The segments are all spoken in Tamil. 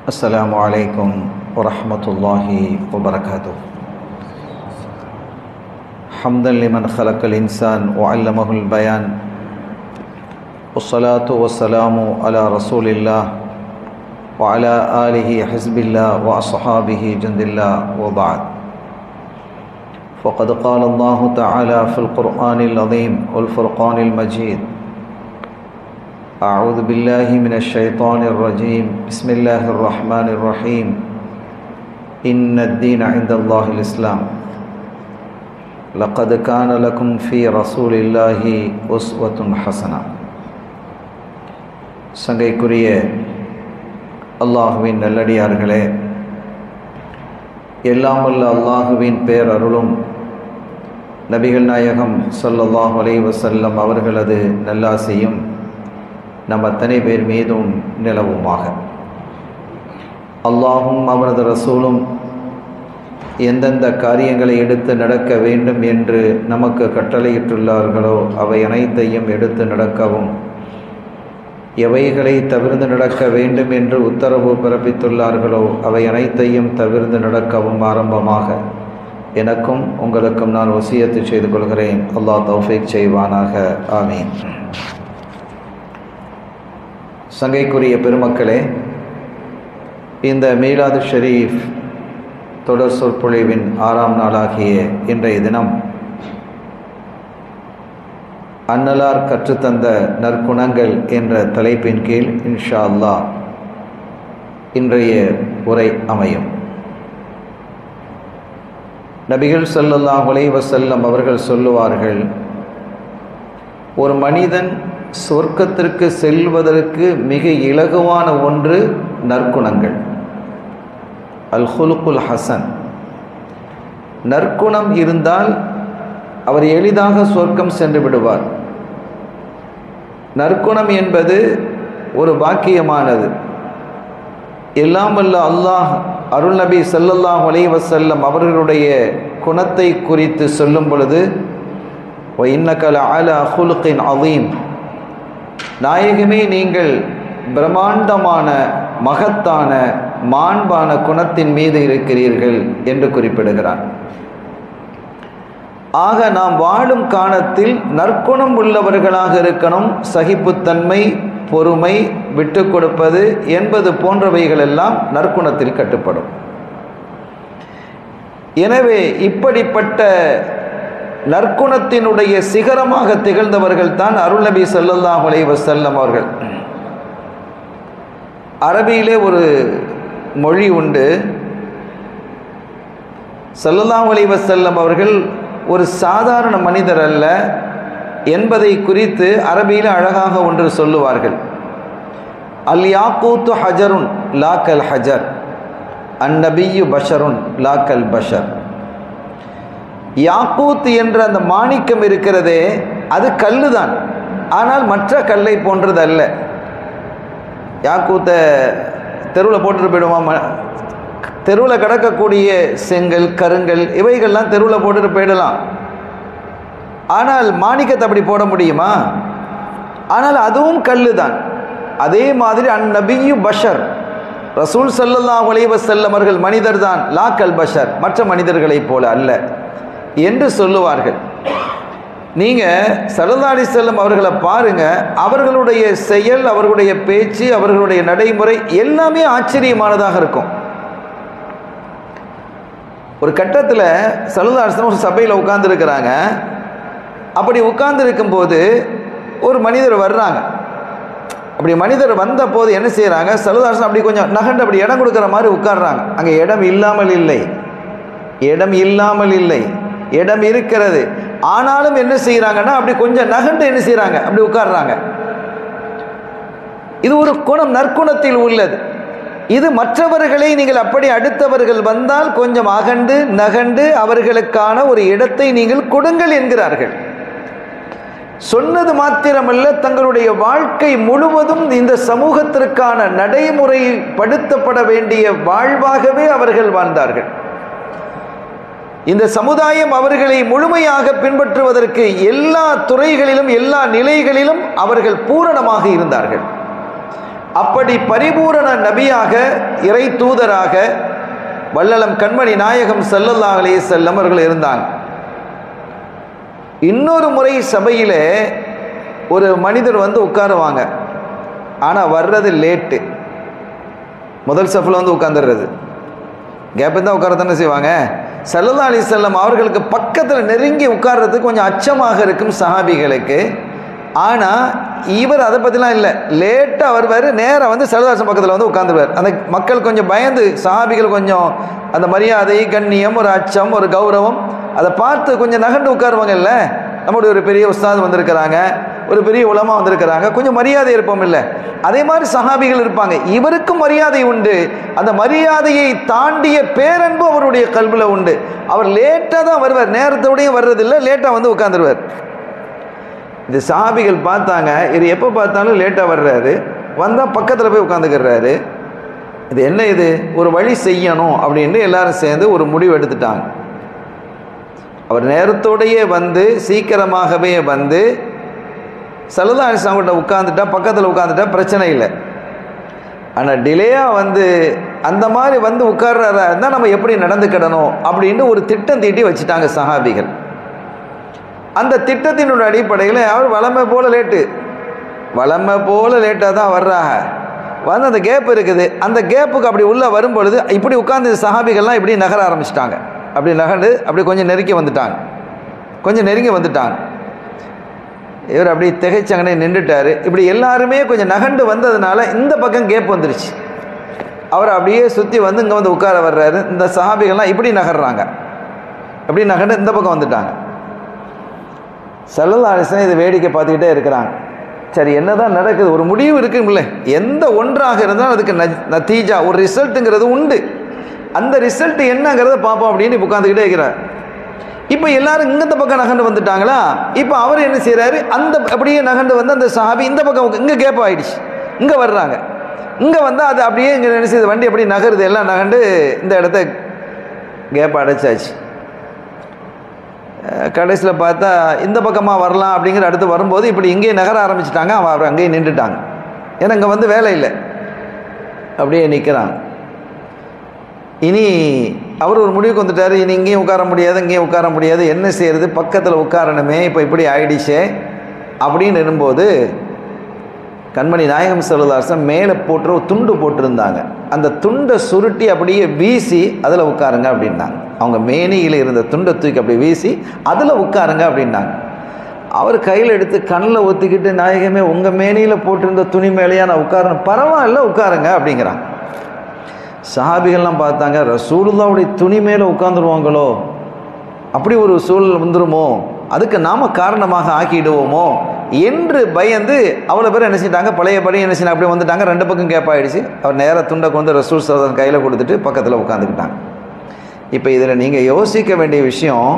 السلام عليكم ورحمة الله وبركاته حمدا لمن خلق الإنسان وعلمه البيان والصلاة والسلام على رسول الله وعلى آله حزب الله وأصحابه جند الله وبعد فقد قال الله تعالى في القرآن العظيم والفرقان المجيد أعوذ بالله من الشيطان الرجيم بسم الله الرحمن الرحيم إن الدين عند الله الإسلام لقد كان لكم في رسول الله أسوة حسنة சங்கைக்குரிய அல்லாஹுவின் நல்லடியார்களே எல்லாமல்ல அல்லாஹுவின் பேரருளும் நபிகள் நாயகம் ஸல்லல்லாஹு அலைஹி வஸல்லம் அவர்களது நல்லாசையும் நம் அத்தனை பேர் மீதும் நிலவுமாக அல்லாஹும் அவரது ரசூலும் எந்தெந்த காரியங்களை எடுத்து நடக்க வேண்டும் என்று நமக்கு கட்டளையிட்டுள்ளார்களோ அவை அனைத்தையும் எடுத்து நடக்கவும் எவைகளை தவிர்த்து நடக்க வேண்டும் என்று உத்தரவு பிறப்பித்துள்ளார்களோ அவை அனைத்தையும் தவிர்த்து நடக்கவும் ஆரம்பமாக எனக்கும் உங்களுக்கும் நான் வசியத்து செய்து கொள்கிறேன் அல்லாஹ் தௌஃபீக் செய்வானாக ஆமீன் சங்கைக்குரிய பெருமக்களே இந்த மீலாது ஷரீஃப் தொடர் சொற்பொழிவின் ஆறாம் நாளாகிய இன்றைய தினம் அன்னலார் கற்றுத்தந்த நற்குணங்கள் என்ற தலைப்பின் கீழ் இன்ஷா அல்லாஹ் இன்றைய உரை அமையும் நபிகள் ஸல்லல்லாஹு அலைஹி வஸல்லம் அவர்கள் சொல்லுவார்கள் ஒரு மனிதன் சொர்க்கத்திற்கு செல்வதற்கு மிக இலகுவான ஒன்று நற்குணங்கள் அல் ஹுலுக்குல் ஹசன் நற்குணம் இருந்தால் அவர் எளிதாக சொர்க்கம் சென்று விடுவார் நற்குணம் என்பது ஒரு பாக்கியமானது எல்லாம் வல்ல அல்லாஹ் அருள் நபி சல்லல்லாஹ் வசல்லம் அவர்களுடைய குணத்தை குறித்து சொல்லும் பொழுது இன்னக்கல அல அஹுலுக்கின் அதீம் நாயகமே நீங்கள் பிரம்மாண்டமான மகத்தான மாண்பான குணத்தின் மீது இருக்கிறீர்கள் என்று குறிப்பிடுகிறார் ஆக நாம் வாழும் காலத்தில் நற்குணம் உள்ளவர்களாக இருக்கணும் சகிப்புத்தன்மை பொறுமை விட்டு கொடுப்பது என்பது போன்றவைகளெல்லாம் நற்குணத்தில் கட்டுப்படும் எனவே இப்படிப்பட்ட நற்குணத்தினுடைய சிகரமாக திகழ்ந்தவர்கள் தான் அருள் நபி சல்லாஹ் வசல்லம் அவர்கள் அரபியிலே ஒரு மொழி உண்டு சல்லல்லாஹ் வசல்லம் அவர்கள் ஒரு சாதாரண மனிதர் அல்ல என்பதை குறித்து அரபியில் அழகாக ஒன்று சொல்லுவார்கள் அல் யாக்கூத்து ஹஜருன் லாக்கல் ஹஜர் அந்நபியு பஷருன் லாக்கல் பஷர் யாக்கூத் என்ற அந்த மாணிக்கம் இருக்கிறதே அது கல்லு தான் ஆனால் மற்ற கல்லை போன்றது அல்ல யாக்கூத்தை தெருவில் போட்டுட்டு போயிடுவான் தெருவில் கிடக்கக்கூடிய செங்கல் கருங்கல் இவைகள்லாம் தெருவில் போட்டுட்டு போயிடலாம் ஆனால் மாணிக்கத்தை அப்படி போட முடியுமா ஆனால் அதுவும் கல்லு தான் அதே மாதிரி அந்நபியு பஷர் ரசூல் சல்லல்லா உலைவ செல்லமர்கள் மனிதர் தான் லாக்கல் பஷர் மற்ற மனிதர்களைப் போல அல்ல என்று சொல்லுவார்கள் நீங்கள் சல்லல்லாடி செல்லம் அவர்களை பாருங்க அவர்களுடைய செயல் அவர்களுடைய பேச்சு அவர்களுடைய நடைமுறை எல்லாமே ஆச்சரியமானதாக இருக்கும் ஒரு கட்டத்தில் சலுதாசனம் ஒரு சபையில் உட்கார்ந்துருக்கிறாங்க அப்படி உட்கார்ந்துருக்கும் போது ஒரு மனிதர் வர்றாங்க அப்படி மனிதர் வந்த போது என்ன செய்கிறாங்க சலுதாசனம் அப்படி கொஞ்சம் நகண்டு அப்படி இடம் கொடுக்குற மாதிரி உட்கார்றாங்க அங்கே இடம் இல்லாமல் இல்லை இடம் இல்லாமல் இல்லை இடம் இருக்கிறது ஆனாலும் என்ன செய்கிறாங்கன்னா அப்படி கொஞ்சம் நகண்டு என்ன செய்கிறாங்க அப்படி உட்கார்றாங்க இது ஒரு குணம் நற்குணத்தில் உள்ளது இது மற்றவர்களை நீங்கள் அப்படி அடுத்தவர்கள் வந்தால் கொஞ்சம் அகண்டு நகண்டு அவர்களுக்கான ஒரு இடத்தை நீங்கள் கொடுங்கள் என்கிறார்கள் சொன்னது மாத்திரமல்ல தங்களுடைய வாழ்க்கை முழுவதும் இந்த சமூகத்திற்கான நடைமுறைப்படுத்தப்பட வேண்டிய வாழ்வாகவே அவர்கள் வாழ்ந்தார்கள் இந்த சமுதாயம் அவர்களை முழுமையாக பின்பற்றுவதற்கு எல்லா துறைகளிலும் எல்லா நிலைகளிலும் அவர்கள் பூரணமாக இருந்தார்கள் அப்படி பரிபூரண நபியாக இறை தூதராக வள்ளலம் கண்மணி நாயகம் ஸல்லல்லாஹு அலைஹி செல்லம் அவர்கள் இருந்தாங்க இன்னொரு முறை சபையில் ஒரு மனிதர் வந்து உட்காருவாங்க ஆனால் வர்றது லேட்டு முதல் சஃபில் வந்து உட்காந்துடுறது கேப் தான் உட்கார தானே செய்வாங்க சல்லல்லா அலி செல்லம் அவர்களுக்கு பக்கத்தில் நெருங்கி உட்கார்றதுக்கு கொஞ்சம் அச்சமாக இருக்கும் சஹாபிகளுக்கு ஆனால் இவர் அதை பற்றிலாம் இல்லை லேட்டாக வருவார் நேராக வந்து சல்லதாசன் பக்கத்தில் வந்து உட்காந்துருவார் அந்த மக்கள் கொஞ்சம் பயந்து சஹாபிகள் கொஞ்சம் அந்த மரியாதை கண்ணியம் ஒரு அச்சம் ஒரு கௌரவம் அதை பார்த்து கொஞ்சம் நகண்டு உட்காருவாங்கல்ல நம்முடைய ஒரு பெரிய உஸ்தாத் வந்திருக்கிறாங்க ஒரு பெரிய உலமா வந்திருக்கிறாங்க கொஞ்சம் மரியாதை இருப்போம் இல்லை அதே மாதிரி சஹாபிகள் இருப்பாங்க இவருக்கும் மரியாதை உண்டு அந்த மரியாதையை தாண்டிய பேரன்பு அவருடைய கல்வியில் உண்டு அவர் லேட்டாக தான் வருவார் நேரத்தோடையும் வர்றதில்லை லேட்டாக வந்து உட்காந்துருவார் இது சஹாபிகள் பார்த்தாங்க இது எப்போ பார்த்தாலும் லேட்டாக வர்றாரு வந்தால் பக்கத்தில் போய் உட்காந்துக்கிறாரு இது என்ன இது ஒரு வழி செய்யணும் அப்படின்னு எல்லாரும் சேர்ந்து ஒரு முடிவு எடுத்துட்டாங்க அவர் நேரத்தோடையே வந்து சீக்கிரமாகவே வந்து சல்லா அலிஸ்லாம்கிட்ட உட்காந்துட்டா பக்கத்தில் உட்காந்துட்டா பிரச்சனை இல்லை ஆனால் டிலேயாக வந்து அந்த மாதிரி வந்து உட்கார்றாரா இருந்தால் நம்ம எப்படி நடந்துக்கிடணும் அப்படின்ட்டு ஒரு திட்டம் தீட்டி வச்சுட்டாங்க சஹாபிகள் அந்த திட்டத்தினுடைய அடிப்படையில் அவர் வளமை போல் லேட்டு வளமை போல் லேட்டாக தான் வர்றாங்க வந்து அந்த கேப் இருக்குது அந்த கேப்புக்கு அப்படி உள்ளே வரும்பொழுது இப்படி உட்காந்து சஹாபிகள்லாம் இப்படி நகர ஆரம்பிச்சிட்டாங்க அப்படி நகர்ந்து அப்படி கொஞ்சம் நெருக்கி வந்துட்டாங்க கொஞ்சம் நெருங்கி வந்துட்டாங்க இவர் அப்படி திகைச்சங்கனே நின்றுட்டார் இப்படி எல்லாருமே கொஞ்சம் நகண்டு வந்ததுனால இந்த பக்கம் கேப் வந்துருச்சு அவர் அப்படியே சுற்றி வந்து இங்கே வந்து உட்கார வர்றாரு இந்த சஹாபிகள்லாம் இப்படி நகர்றாங்க அப்படி நகண்டு இந்த பக்கம் வந்துட்டாங்க சல்லல்லா அலிஸ்லாம் இதை வேடிக்கை பார்த்துக்கிட்டே இருக்கிறாங்க சரி என்னதான் நடக்குது ஒரு முடிவு இருக்குங்களே எந்த ஒன்றாக இருந்தாலும் அதுக்கு ந- நத்தீஜா ஒரு ரிசல்ட்டுங்கிறது உண்டு அந்த ரிசல்ட் என்னங்கிறத பார்ப்போம் அப்படின்னு இப்போ உட்காந்துக்கிட்டே இருக்கிறார் இப்போ எல்லாரும் இந்த பக்கம் நகண்டு வந்துட்டாங்களா இப்போ அவர் என்ன செய்கிறாரு அந்த அப்படியே நகண்டு வந்து அந்த சாபி இந்த பக்கம் இங்கே கேப் ஆயிடுச்சு இங்கே வர்றாங்க இங்கே வந்தால் அது அப்படியே இங்கே என்ன செய்யுது வண்டி அப்படியே நகருது எல்லாம் நகண்டு இந்த இடத்த கேப் அடைச்சாச்சு கடைசியில் பார்த்தா இந்த பக்கமாக வரலாம் அப்படிங்கிற அடுத்து வரும்போது இப்படி இங்கேயே நகர ஆரம்பிச்சிட்டாங்க அவன் அவர் அங்கேயே நின்றுட்டாங்க ஏன்னா இங்கே வந்து வேலை இல்லை அப்படியே நிற்கிறாங்க இனி அவர் ஒரு முடிவுக்கு வந்துட்டார் இனி இங்கேயும் உட்கார முடியாது இங்கேயும் உட்கார முடியாது என்ன செய்யறது பக்கத்தில் உட்காரணுமே இப்போ இப்படி ஆயிடுச்சே அப்படின்னு இருக்கும்போது கண்மணி நாயகம் செல்வதாசன் மேலே போட்டு ஒரு துண்டு போட்டிருந்தாங்க அந்த துண்டை சுருட்டி அப்படியே வீசி அதில் உட்காருங்க அப்படின்னாங்க அவங்க மேனியில் இருந்த துண்டை தூக்கி அப்படியே வீசி அதில் உட்காருங்க அப்படின்னாங்க அவர் கையில் எடுத்து கண்ணில் ஒத்திக்கிட்டு நாயகமே உங்கள் மேனியில் போட்டிருந்த துணி மேலேயா நான் உட்காரணும் பரவாயில்ல உட்காருங்க அப்படிங்கிறாங்க சஹாபிகள்லாம் பார்த்தாங்க ரசூலுல்லாவுடைய துணி மேலே உட்காந்துருவாங்களோ அப்படி ஒரு சூழல் வந்துருமோ அதுக்கு நாம காரணமாக ஆக்கிடுவோமோ என்று பயந்து அவ்வளோ பேர் என்ன செஞ்சிட்டாங்க பழைய படி என்ன செஞ்சாங்க அப்படியே வந்துட்டாங்க ரெண்டு பக்கம் கேப்பாயிடுச்சு அவர் நேராக துண்டை கொண்டு ரசூல் சோதன் கையில் கொடுத்துட்டு பக்கத்தில் உட்காந்துக்கிட்டாங்க இப்போ இதில் நீங்கள் யோசிக்க வேண்டிய விஷயம்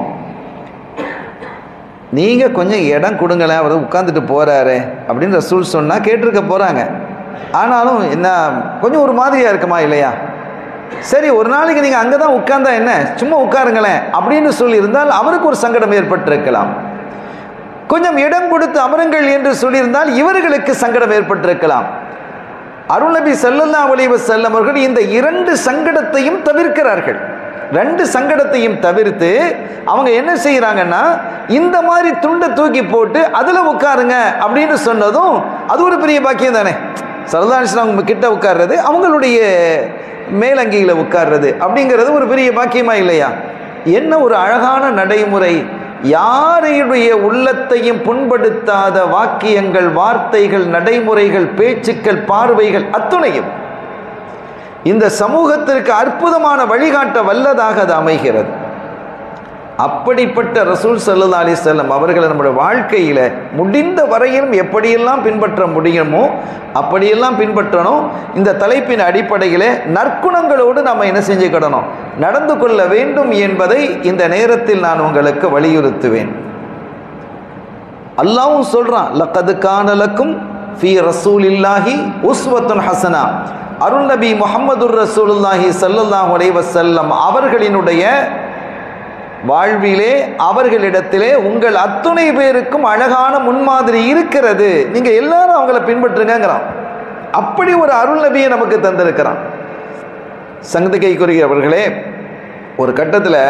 நீங்கள் கொஞ்சம் இடம் கொடுங்களேன் அவர் உட்காந்துட்டு போகிறாரு அப்படின்னு ரசூல் சொன்னால் கேட்டிருக்க போகிறாங்க ஆனாலும் என்ன கொஞ்சம் ஒரு மாதிரியாக இருக்குமா இல்லையா சரி ஒரு நாளைக்கு நீங்கள் அங்கே தான் உட்கார்ந்தா என்ன சும்மா உட்காருங்களேன் அப்படின்னு சொல்லியிருந்தால் அவருக்கு ஒரு சங்கடம் ஏற்பட்டிருக்கலாம் கொஞ்சம் இடம் கொடுத்து அமருங்கள் என்று சொல்லியிருந்தால் இவர்களுக்கு சங்கடம் ஏற்பட்டிருக்கலாம் அருள்நபி ஸல்லல்லாஹு அலைஹி வஸல்லம் அவர்கள் இந்த இரண்டு சங்கடத்தையும் தவிர்க்கிறார்கள் ரெண்டு சங்கடத்தையும் தவிர்த்து அவங்க என்ன செய்கிறாங்கன்னா இந்த மாதிரி துண்டை தூக்கி போட்டு அதில் உட்காருங்க அப்படின்னு சொன்னதும் அது ஒரு பெரிய பாக்கியம் தானே சரதானிஸ்லாம் அவங்க கிட்ட உட்கார்றது அவங்களுடைய மேலங்கியில் உட்கார்றது அப்படிங்கிறது ஒரு பெரிய பாக்கியமா இல்லையா என்ன ஒரு அழகான நடைமுறை யாரையுடைய உள்ளத்தையும் புண்படுத்தாத வாக்கியங்கள் வார்த்தைகள் நடைமுறைகள் பேச்சுக்கள் பார்வைகள் அத்துணையும் இந்த சமூகத்திற்கு அற்புதமான வழிகாட்ட வல்லதாக அது அமைகிறது அப்படிப்பட்ட ரசூல் சல்லா அலிசல்லம் அவர்களை நம்முடைய வாழ்க்கையில் முடிந்த வரையிலும் எப்படியெல்லாம் பின்பற்ற முடியுமோ அப்படியெல்லாம் பின்பற்றணும் இந்த தலைப்பின் அடிப்படையில் நற்குணங்களோடு நம்ம என்ன செஞ்சுக்கிடணும் நடந்து கொள்ள வேண்டும் என்பதை இந்த நேரத்தில் நான் உங்களுக்கு வலியுறுத்துவேன் அல்லாவும் சொல்றான் லக்கது கானலக்கும் ஃபி ரசூலில்லாஹி உஸ்வத்துன் ஹசனா அருள் நபி முகமது ரசூலுல்லாஹி ஸல்லல்லாஹு அலைஹி வஸல்லம் அவர்களினுடைய வாழ்விலே அவர்களிடத்திலே உங்கள் அத்துணை பேருக்கும் அழகான முன்மாதிரி இருக்கிறது நீங்க எல்லாரும் அவங்கள பின்பற்றுங்கிறான் அப்படி ஒரு அருள் நபியை நமக்கு தந்திருக்கிறான் சங்கதிகைக்குரியவர்களே ஒரு கட்டத்தில்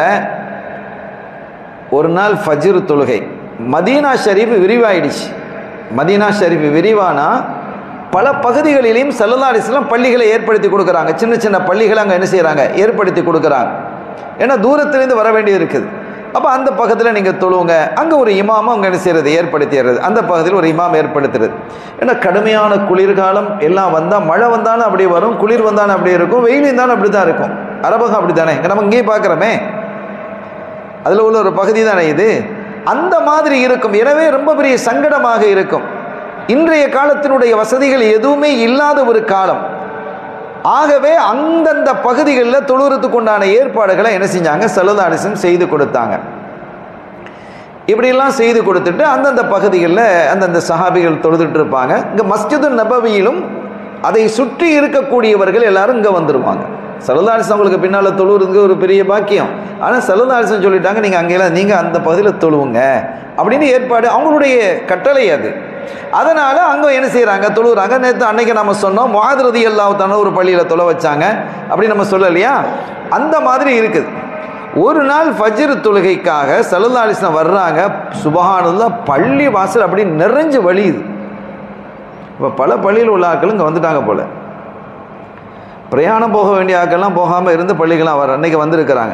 ஒரு நாள் ஃபஜ்ர் தொழுகை மதீனா ஷரீஃப் விரிவாயிடுச்சு மதீனா ஷரீஃப் விரிவானா பல பகுதிகளிலையும் சல்லல்லா அலிஸ்லாம் பள்ளிகளை ஏற்படுத்தி கொடுக்குறாங்க சின்ன சின்ன பள்ளிகளை அங்கே என்ன செய்கிறாங்க ஏற்படுத்தி கொடுக்குறாங்க ஏன்னா தூரத்திலேருந்து வர வேண்டியது இருக்குது அப்போ அந்த பக்கத்தில் நீங்கள் தொழுவுங்க அங்கே ஒரு இமாமும் அங்கே என்ன செய்கிறது ஏற்படுத்திடுறது அந்த பகுதியில் ஒரு இமாம் ஏற்படுத்துறது ஏன்னா கடுமையான குளிர்காலம் எல்லாம் வந்தால் மழை வந்தாலும் அப்படியே வரும் குளிர் வந்தாலும் அப்படியே இருக்கும் வெயில் இருந்தாலும் அப்படி தான் இருக்கும் அரபகம் அப்படி தானே நம்ம இங்கேயே பார்க்குறோமே அதில் உள்ள ஒரு பகுதி தானே இது அந்த மாதிரி இருக்கும் எனவே ரொம்ப பெரிய சங்கடமாக இருக்கும் இன்றைய காலத்தினுடைய வசதிகள் எதுவுமே இல்லாத ஒரு காலம் ஆகவே அந்தந்த பகுதிகளில் தொழுறதுக்கு உண்டான ஏற்பாடுகளை என்ன செஞ்சாங்க செலதாரிசம் செய்து கொடுத்தாங்க இப்படியெல்லாம் செய்து கொடுத்துட்டு அந்தந்த பகுதிகளில் அந்தந்த சஹாபிகள் தொழுதுட்டு இருப்பாங்க இங்கே மஸ்ஜிது நபவியிலும் அதை சுற்றி இருக்கக்கூடியவர்கள் எல்லாரும் இங்கே வந்துடுவாங்க சலதாரிசம் உங்களுக்கு பின்னால் தொழுவுறதுக்கு ஒரு பெரிய பாக்கியம் ஆனால் சலதாரிசம் சொல்லிட்டாங்க நீங்கள் அங்கெல்லாம் நீங்கள் அந்த பகுதியில் தொழுவுங்க அப்படின்னு ஏற்பாடு அவங்களுடைய கட்டளை அது அதனால் அங்கே என்ன செய்கிறாங்க தொழுகிறாங்க நேற்று அன்னைக்கு நம்ம சொன்னோம் மாதிரதி அல்லாத்தான ஒரு பள்ளியில் தொலை வச்சாங்க அப்படி நம்ம சொல்லலையா அந்த மாதிரி இருக்குது ஒரு நாள் ஃபஜ்ர் தொழுகைக்காக சலதாலிசம் வர்றாங்க சுபஹானல்லா பள்ளி வாசல் அப்படி நிறைஞ்சு வழியுது இப்போ பல பள்ளியில் உள்ள ஆட்கள் இங்கே வந்துட்டாங்க போல் பிரயாணம் போக வேண்டிய ஆட்கள்லாம் போகாமல் இருந்து பள்ளிக்கெல்லாம் வர அன்னைக்கு வந்திருக்கிறாங்க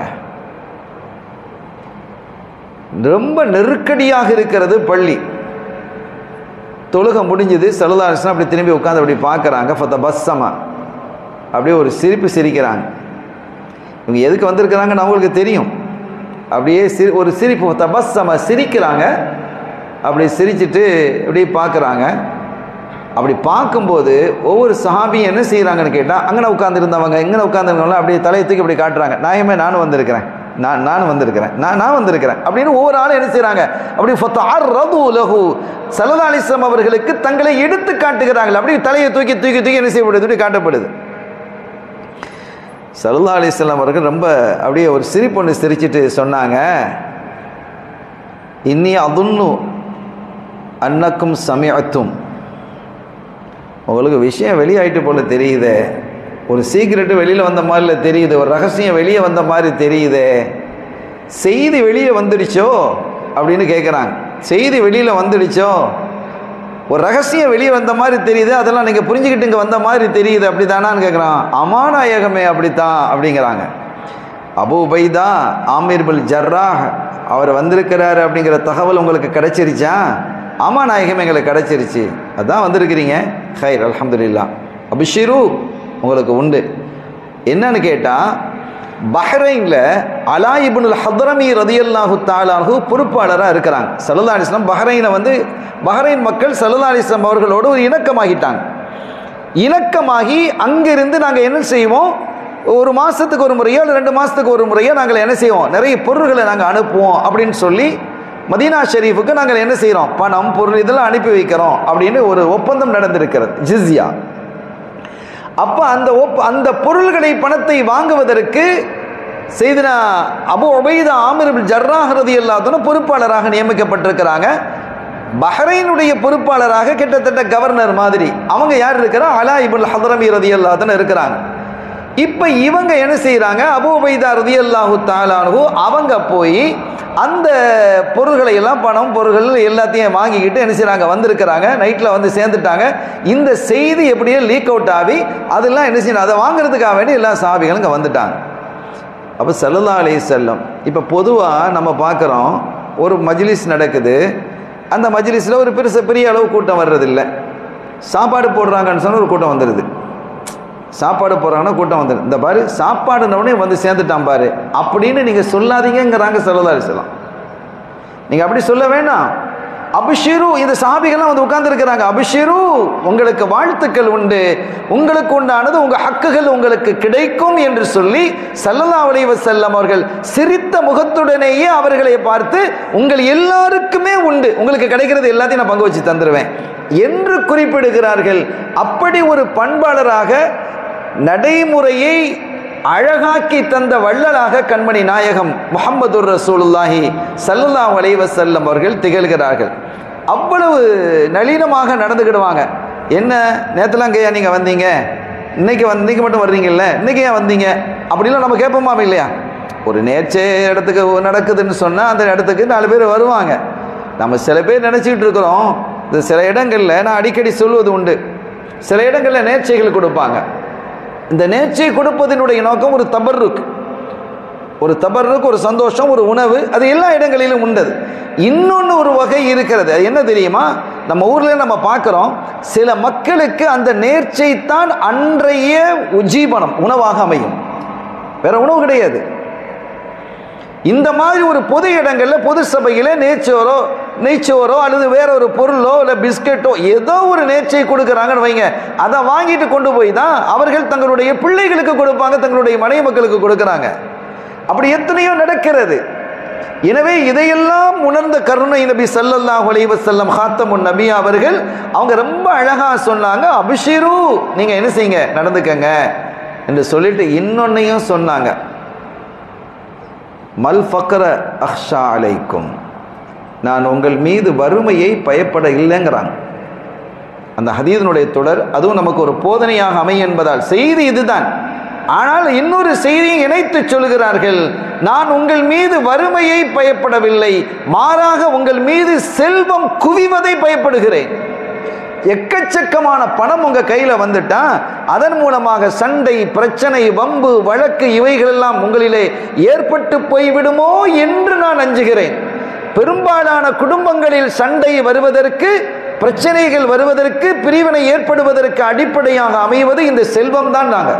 ரொம்ப நெருக்கடியாக இருக்கிறது பள்ளி தொழுகை முடிஞ்சது செலுதாரிசனம் அப்படி திரும்பி உட்காந்து அப்படி பார்க்குறாங்க ஃபத்த பஸ்ஸமா அப்படியே ஒரு சிரிப்பு சிரிக்கிறாங்க இவங்க எதுக்கு வந்திருக்கிறாங்கன்னு அவங்களுக்கு தெரியும் அப்படியே சிரி ஒரு சிரிப்பு தபஸ்ஸம சிரிக்கிறாங்க அப்படி சிரிச்சிட்டு அப்படியே பார்க்குறாங்க அப்படி பார்க்கும்போது ஒவ்வொரு சஹாபியும் என்ன செய்கிறாங்கன்னு கேட்டால் அங்கே உட்காந்துருந்தவங்க இங்கே உட்காந்துருந்தவங்க அப்படியே தலையை தூக்கி அப்படி காட்டுறாங்க நாயமே நானும் வந்திருக்கிறேன் நான் நானும் வந்திருக்கிறேன் நான் நான் வந்திருக்கிறேன் அப்படின்னு ஒவ்வொரு ஆளும் என்ன செய்கிறாங்க அப்படி ஃபத்தார் ரது லஹு சலதாலிசம் அவர்களுக்கு தங்களை எடுத்து காட்டுகிறார்கள் அப்படி தலையை தூக்கி தூக்கி தூக்கி என்ன செய்யப்படுது இப்படி காட்டப்படுது சல்லா அலிஸ்லாம் அவர்கள் ரொம்ப அப்படியே ஒரு சிரிப்பொன்று சிரிச்சிட்டு சொன்னாங்க இன்னி அதுன்னு அன்னக்கும் சமயத்தும் உங்களுக்கு விஷயம் வெளியாயிட்டு போல தெரியுதே ஒரு சீக்கிரட்டு வெளியில் வந்த மாதிரில தெரியுது ஒரு ரகசியம் வெளியே வந்த மாதிரி தெரியுதே செய்தி வெளியே வந்துடுச்சோ அப்படின்னு கேட்குறாங்க செய்தி வெளியில் வந்துடுச்சோ ஒரு ரகசியம் வெளியே வந்த மாதிரி தெரியுது அதெல்லாம் நீங்கள் புரிஞ்சுக்கிட்டு இங்கே வந்த மாதிரி தெரியுது அப்படி தானான்னு கேட்குறான் அமாநாயகமே அப்படித்தான் அப்படிங்கிறாங்க Abu Ubaidah Amir bil Jarrah அவர் வந்திருக்கிறாரு அப்படிங்கிற தகவல் உங்களுக்கு கிடைச்சிருச்சா ஆமா நாயகம் எங்களுக்கு கிடைச்சிருச்சு அதான் வந்திருக்கிறீங்க ஹைர் அல்ஹம்துலில்லா அபிஷிரு உங்களுக்கு உண்டு என்னன்னு கேட்டால் பஹ்ரைனில் அலா இபுனுல் ஹத்ரமி ரதியல்லாஹு தாலாஹு பொறுப்பாளராக இருக்கிறாங்க சல்லா அலிஸ்லாம் பஹ்ரைனை வந்து பஹ்ரைன் மக்கள் சல்லா அலிஸ்லாம் அவர்களோடு ஒரு இணக்கமாகிட்டாங்க இணக்கமாகி அங்கிருந்து நாங்கள் என்ன செய்வோம் ஒரு மாதத்துக்கு ஒரு முறையோ இல்லை ரெண்டு மாதத்துக்கு ஒரு முறையோ நாங்கள் என்ன செய்வோம் நிறைய பொருள்களை நாங்கள் அனுப்புவோம் அப்படின்னு சொல்லி மதீனா ஷெரீஃபுக்கு நாங்கள் என்ன செய்கிறோம் பணம் பொருள் இதெல்லாம் அனுப்பி வைக்கிறோம் அப்படின்னு ஒரு ஒப்பந்தம் நடந்திருக்கிறது ஜிஸ்யா அப்போ அந்த ஒப் அந்த பொருள்களை பணத்தை வாங்குவதற்கு செய்தினா அபு உபைதா ஆமிர் ஜர்ராஹரதி எல்லாத்தனும் பொறுப்பாளராக நியமிக்கப்பட்டிருக்கிறாங்க பஹ்ரைனுடைய பொறுப்பாளராக கிட்டத்தட்ட கவர்னர் மாதிரி அவங்க யார் இருக்கிறா அலா இபுல் ஹதரமி ரதி அல்லாத்தன்னு இருக்கிறாங்க இப்போ இவங்க என்ன செய்கிறாங்க அபு உபைதா ரதி அல்லாஹு தாலானு அவங்க போய் அந்த பொருள்களை எல்லாம் பணம் பொருள்கள் எல்லாத்தையும் வாங்கிக்கிட்டு என்ன செய்கிறாங்க வந்திருக்கிறாங்க நைட்டில் வந்து சேர்ந்துட்டாங்க இந்த செய்தி எப்படியே லீக் அவுட் ஆகி அதெல்லாம் என்ன செய்யணும் அதை வாங்குறதுக்காக வேண்டி எல்லா சாபிகளும் இங்கே வந்துட்டாங்க அப்போ சல்லல்லா அலி செல்லம் இப்போ பொதுவாக நம்ம பார்க்குறோம் ஒரு மஜ்லிஸ் நடக்குது அந்த மஜ்லிஸில் ஒரு பெருசு பெரிய அளவு கூட்டம் வர்றதில்ல சாப்பாடு போடுறாங்கன்னு சொன்னால் ஒரு கூட்டம் வந்துடுது சாப்பாடு போடுறாங்கன்னா கூட்டம் வந்துடும் இந்த பாரு சாப்பாடுனவுடனே வந்து சேர்ந்துட்டான் பாரு அப்படின்னு நீங்கள் சொல்லாதீங்கிறாங்க சொல்லதா சொல்லலாம் நீங்கள் அப்படி சொல்ல வேண்டாம் அபிஷிரு இந்த சாபிகள்லாம் வந்து உட்கார்ந்துருக்கிறாங்க அபிஷிரு உங்களுக்கு வாழ்த்துக்கள் உண்டு உங்களுக்கு உண்டானது உங்கள் ஹக்குகள் உங்களுக்கு கிடைக்கும் என்று சொல்லி சல்லல்லா அலைவ செல்லம் அவர்கள் சிரித்த முகத்துடனேயே அவர்களை பார்த்து உங்கள் எல்லாருக்குமே உண்டு உங்களுக்கு கிடைக்கிறது எல்லாத்தையும் நான் பங்கு வச்சு தந்துடுவேன் என்று குறிப்பிடுகிறார்கள் அப்படி ஒரு பண்பாளராக நடைமுறையை அழகாக்கி தந்த வள்ளலாக கண்மணி நாயகம் முகமது ரசூலுல்லாஹி சல்லல்லா அலைவ செல்லம் அவர்கள் திகழ்கிறார்கள் அவ்வளவு நளினமாக நடந்துக்கிடுவாங்க என்ன நேற்றுலாம் கையா நீங்கள் வந்தீங்க இன்னைக்கு வந்து இன்னைக்கு மட்டும் வர்றீங்கல்ல இன்னைக்கு ஏன் வந்தீங்க அப்படிலாம் நம்ம கேட்போமா இல்லையா ஒரு நேர்ச்சை இடத்துக்கு நடக்குதுன்னு சொன்னால் அந்த இடத்துக்கு நாலு பேர் வருவாங்க நம்ம சில பேர் நினச்சிக்கிட்டு இருக்கிறோம் இந்த சில இடங்களில் நான் அடிக்கடி சொல்வது உண்டு சில இடங்களில் நேர்ச்சைகள் கொடுப்பாங்க இந்த நேர்ச்சை கொடுப்பதனுடைய நோக்கம் ஒரு தபர்ருக்கு ஒரு தபருக்கு ஒரு சந்தோஷம் ஒரு உணவு அது எல்லா இடங்களிலும் உண்டது இன்னொன்று ஒரு வகை இருக்கிறது அது என்ன தெரியுமா நம்ம ஊரில் நம்ம பார்க்குறோம் சில மக்களுக்கு அந்த நேர்ச்சை தான் அன்றைய உஜீவனம் உணவாக அமையும் வேற உணவு கிடையாது இந்த மாதிரி ஒரு பொது இடங்களில் பொது சபையில் நேர்ச்சோரோ நெய்ச்சோரோ அல்லது வேற ஒரு பொருளோ இல்லை பிஸ்கெட்டோ ஏதோ ஒரு நேர்ச்சை கொடுக்குறாங்கன்னு வைங்க அதை வாங்கிட்டு கொண்டு போய் தான் அவர்கள் தங்களுடைய பிள்ளைகளுக்கு கொடுப்பாங்க தங்களுடைய மனைவி மக்களுக்கு கொடுக்குறாங்க அப்படி எத்தனையோ நடக்கிறது எனவே இதையெல்லாம் உணர்ந்த கருணை நபி ஸல்லல்லாஹு அலைஹி வஸல்லம் ஹாத்தமுன் நபி அவர்கள் அவங்க ரொம்ப அழகா சொன்னாங்க அபிஷிரு நீங்க என்ன செய்யுங்க நடந்துக்கங்க என்று சொல்லிட்டு இன்னொன்னையும் சொன்னாங்க மல் ஃபக்கர அஹ்ஷா அலைக்கும் நான் உங்கள் மீது வறுமையை பயப்பட இல்லைங்கிறாங்க அந்த ஹதீதனுடைய தொடர் அதுவும் நமக்கு ஒரு போதனையாக அமையும் என்பதால் செய்தி இதுதான் ஆனால் இன்னொரு செய்தியை இணைத்து சொல்கிறார்கள் நான் உங்கள் மீது வறுமையை பயப்படவில்லை மாறாக உங்கள் மீது செல்வம் குவிவதை பயப்படுகிறேன் எக்கச்சக்கமான பணம் உங்க கையில வந்துட்டா அதன் மூலமாக சண்டை பிரச்சனை வம்பு வழக்கு இவைகளெல்லாம் உங்களிலே ஏற்பட்டு போய்விடுமோ என்று நான் அஞ்சுகிறேன் பெரும்பாலான குடும்பங்களில் சண்டை வருவதற்கு பிரச்சனைகள் வருவதற்கு பிரிவினை ஏற்படுவதற்கு அடிப்படையாக அமைவது இந்த செல்வம் தான் நாங்கள்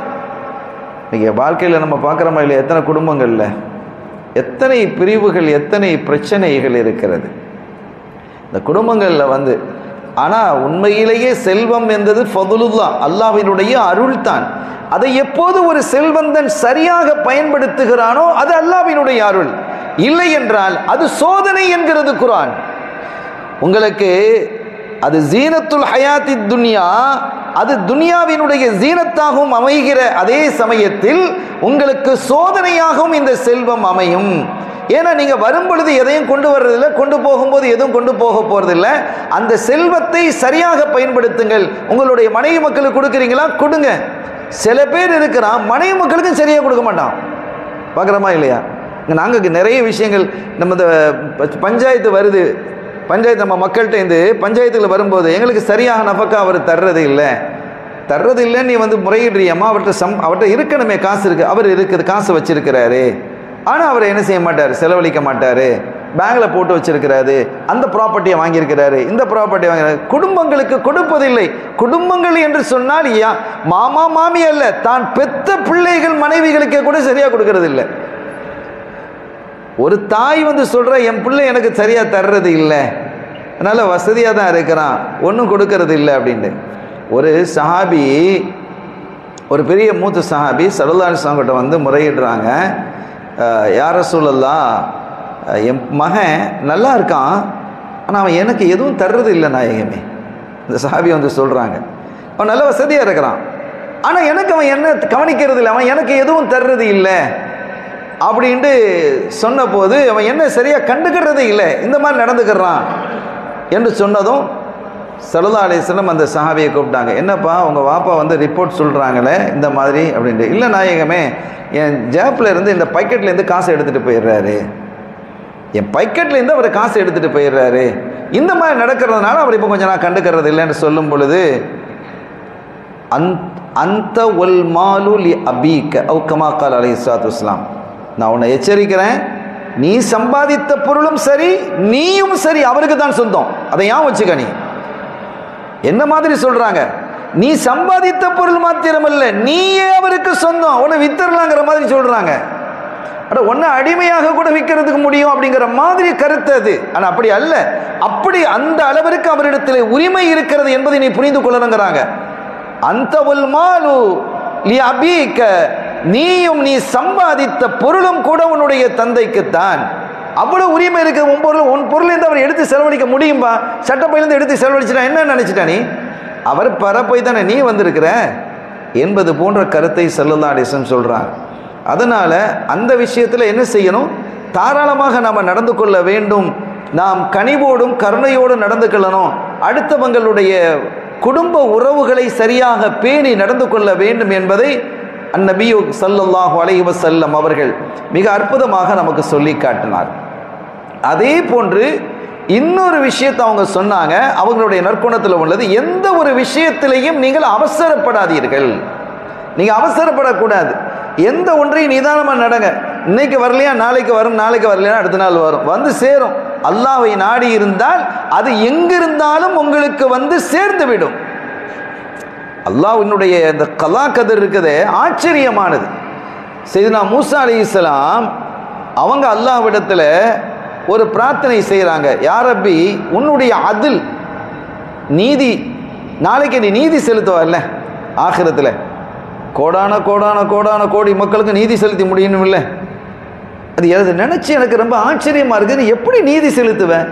இன்னைக்கு வாழ்க்கையில் நம்ம பார்க்குறோமா இல்லை எத்தனை குடும்பங்களில் எத்தனை பிரிவுகள் எத்தனை பிரச்சனைகள் இருக்கிறது இந்த குடும்பங்களில் வந்து ஆனால் உண்மையிலேயே செல்வம் என்பது ஃபதுலுல்லா அல்லாஹ்வினுடைய அருள் தான் அதை எப்போது ஒரு செல்வந்தன் சரியாக பயன்படுத்துகிறானோ அது அல்லாஹ்வினுடைய அருள் இல்லை என்றால் அது சோதனை என்கிறது குரான் உங்களுக்கு அது ஜீனத்துல் ஹயாத்தி துன்யா அது துனியாவினுடைய ஜீனத்தாகவும் அமைகிற அதே சமயத்தில் உங்களுக்கு சோதனையாகவும் இந்த செல்வம் அமையும் ஏன்னா நீங்க வரும் பொழுது எதையும் கொண்டு வர்றதில்லை கொண்டு போகும்போது எதுவும் கொண்டு போக போறதில்லை அந்த செல்வத்தை சரியாக பயன்படுத்துங்கள் உங்களுடைய மனைவி மக்களுக்கு கொடுக்குறீங்களா கொடுங்க சில பேர் இருக்கிறான் மனைவி மக்களுக்கும் சரியாக கொடுக்க மாட்டான் பார்க்குறோமா இல்லையா இங்கே நாங்கள் நிறைய விஷயங்கள் நம்ம இந்த ப- பஞ்சாயத்து வருது பஞ்சாயத்து நம்ம மக்கள்கிட்ட இருந்து பஞ்சாயத்தில் வரும்போது எங்களுக்கு சரியாக நபக்கா அவர் தர்றது இல்லை தர்றது இல்லைன்னு நீ வந்து முறையிடுறியம்மா அவர்கிட்ட சம் அவர்கிட்ட இருக்கணுமே காசு இருக்கு அவர் இருக்குது காசு வச்சிருக்கிறாரு ஆனால் அவர் என்ன செய்ய மாட்டார் செலவழிக்க மாட்டார் பேங்கில் போட்டு வச்சிருக்கிறாரு அந்த ப்ராப்பர்ட்டியை வாங்கியிருக்கிறாரு இந்த ப்ராப்பர்ட்டியை வாங்கிறாரு குடும்பங்களுக்கு கொடுப்பதில்லை குடும்பங்கள் என்று சொன்னால் யா மாமா மாமி அல்ல தான் பெத்த பிள்ளைகள் மனைவிகளுக்கே கூட சரியாக கொடுக்கறது இல்லை ஒரு தாய் வந்து சொல்ற என் பிள்ளை எனக்கு சரியா தர்றது இல்லை அதனால வசதியாக தான் இருக்கிறான் ஒன்றும் கொடுக்கறது இல்லை அப்படின்ட்டு ஒரு சஹாபி ஒரு பெரிய மூத்த சஹாபி சலுல்லான் சாங்கிட்ட வந்து முறையிடுறாங்க அஹ், யார சூழல்லாம் என் மகன் நல்லா இருக்கான் ஆனால் அவன் எனக்கு எதுவும் தர்றது இல்லை நாயகமே இந்த சஹாபி வந்து சொல்கிறாங்க அவன் நல்ல வசதியாக இருக்கிறான் ஆனால் எனக்கு அவன் என்ன கவனிக்கிறது இல்லை அவன் எனக்கு எதுவும் தர்றது இல்லை அப்படின்ட்டு சொன்னபோது அவன் என்ன சரியாக கண்டுக்கிறதே இல்லை இந்த மாதிரி நடந்துக்கிறான் என்று சொன்னதும் சல்லா அலிஸ்லம் அந்த சஹாபியை கூப்பிட்டாங்க என்னப்பா உங்கள் வாப்பா வந்து ரிப்போர்ட் சொல்கிறாங்களே இந்த மாதிரி அப்படின்ட்டு இல்லை நாயகமே என் ஜேப்பில் இருந்து இந்த பக்கெட்ல இருந்து காசை எடுத்துகிட்டு போயிடுறாரு என் பக்கெட்ல இருந்து அவர் காசு எடுத்துகிட்டு போயிடுறாரு இந்த மாதிரி நடக்கிறதுனால அவர் இப்போ கொஞ்சம் நான் கண்டுக்கிறது இல்லைன்னு சொல்லும் பொழுது அந்த் அந்த ஒல் மாலு லி அபீக்க அவு கமாக்கால் அலை இஸ்லாத்து இஸ்லாம் நான் உன்னை எச்சரிக்கிறேன் நீ சம்பாதித்த பொருளும் சரி நீயும் சரி அவருக்கு தான் சொந்தம் அதை ஏன் வச்சுக்க நீ என்ன மாதிரி சொல்றாங்க நீ சம்பாதித்த பொருள் மாத்திரமல்ல நீயே அவருக்கு சொந்தம் உன்னை வித்தரலாங்கிற மாதிரி சொல்றாங்க அட ஒன்று அடிமையாக கூட விற்கிறதுக்கு முடியும் அப்படிங்கிற மாதிரி கருத்து அது ஆனால் அப்படி அல்ல அப்படி அந்த அளவிற்கு அவரிடத்தில் உரிமை இருக்கிறது என்பதை நீ புரிந்து கொள்ளணுங்கிறாங்க அந்த மாலு லி அபீக்க நீயும் நீ சம்பாதித்த பொருளும் கூட உன்னுடைய தந்தைக்குத்தான் அவ்வளவு உரிமை இருக்கு உன் பொருள் உன் பொருள் அவர் எடுத்து செலவழிக்க முடியும்பா சட்டப்பையிலேருந்து எடுத்து செலவழிச்சிட்டா என்ன நினைச்சிட்டா நீ அவர் பரப்பை தானே நீ வந்திருக்கிற என்பது போன்ற கருத்தை செல்லல்லா அலிசம் சொல்றாங்க அதனால அந்த விஷயத்தில் என்ன செய்யணும் தாராளமாக நாம் நடந்து கொள்ள வேண்டும் நாம் கனிவோடும் கருணையோடும் நடந்து கொள்ளணும் அடுத்தவங்களுடைய குடும்ப உறவுகளை சரியாக பேணி நடந்து கொள்ள வேண்டும் என்பதை அந்நபியு ஸல்லல்லாஹு அலைஹி வஸல்லம் அவர்கள் மிக அற்புதமாக நமக்கு சொல்லி காட்டினார் அதே போன்று இன்னொரு விஷயத்தை அவங்க சொன்னாங்க அவங்களுடைய நற்குணத்தில் உள்ளது எந்த ஒரு விஷயத்திலையும் நீங்கள் அவசரப்படாதீர்கள் நீங்க அவசரப்படக்கூடாது எந்த ஒன்றையும் நிதானமா நடங்க இன்னைக்கு வரலையா நாளைக்கு வரும் நாளைக்கு வரலையா அடுத்த நாள் வரும் வந்து சேரும் அல்லாவை நாடி இருந்தால் அது எங்கிருந்தாலும் உங்களுக்கு வந்து சேர்ந்து விடும் அல்லாஹ்வினுடைய இந்த கலா கதிர் இருக்குதே ஆச்சரியமானது செய்தனா மூசா அலி இஸ்லாம் அவங்க அல்லாஹ்விடத்துல ஒரு பிரார்த்தனை செய்கிறாங்க யாரப்பி உன்னுடைய அதில் நீதி நாளைக்கு நீ நீதி செலுத்துவல்ல ஆகிரத்தில் கோடான கோடான கோடான கோடி மக்களுக்கு நீதி செலுத்தி முடியணும் இல்லை அது அது நினைச்சு எனக்கு ரொம்ப ஆச்சரியமா இருக்குது நீ எப்படி நீதி செலுத்துவேன்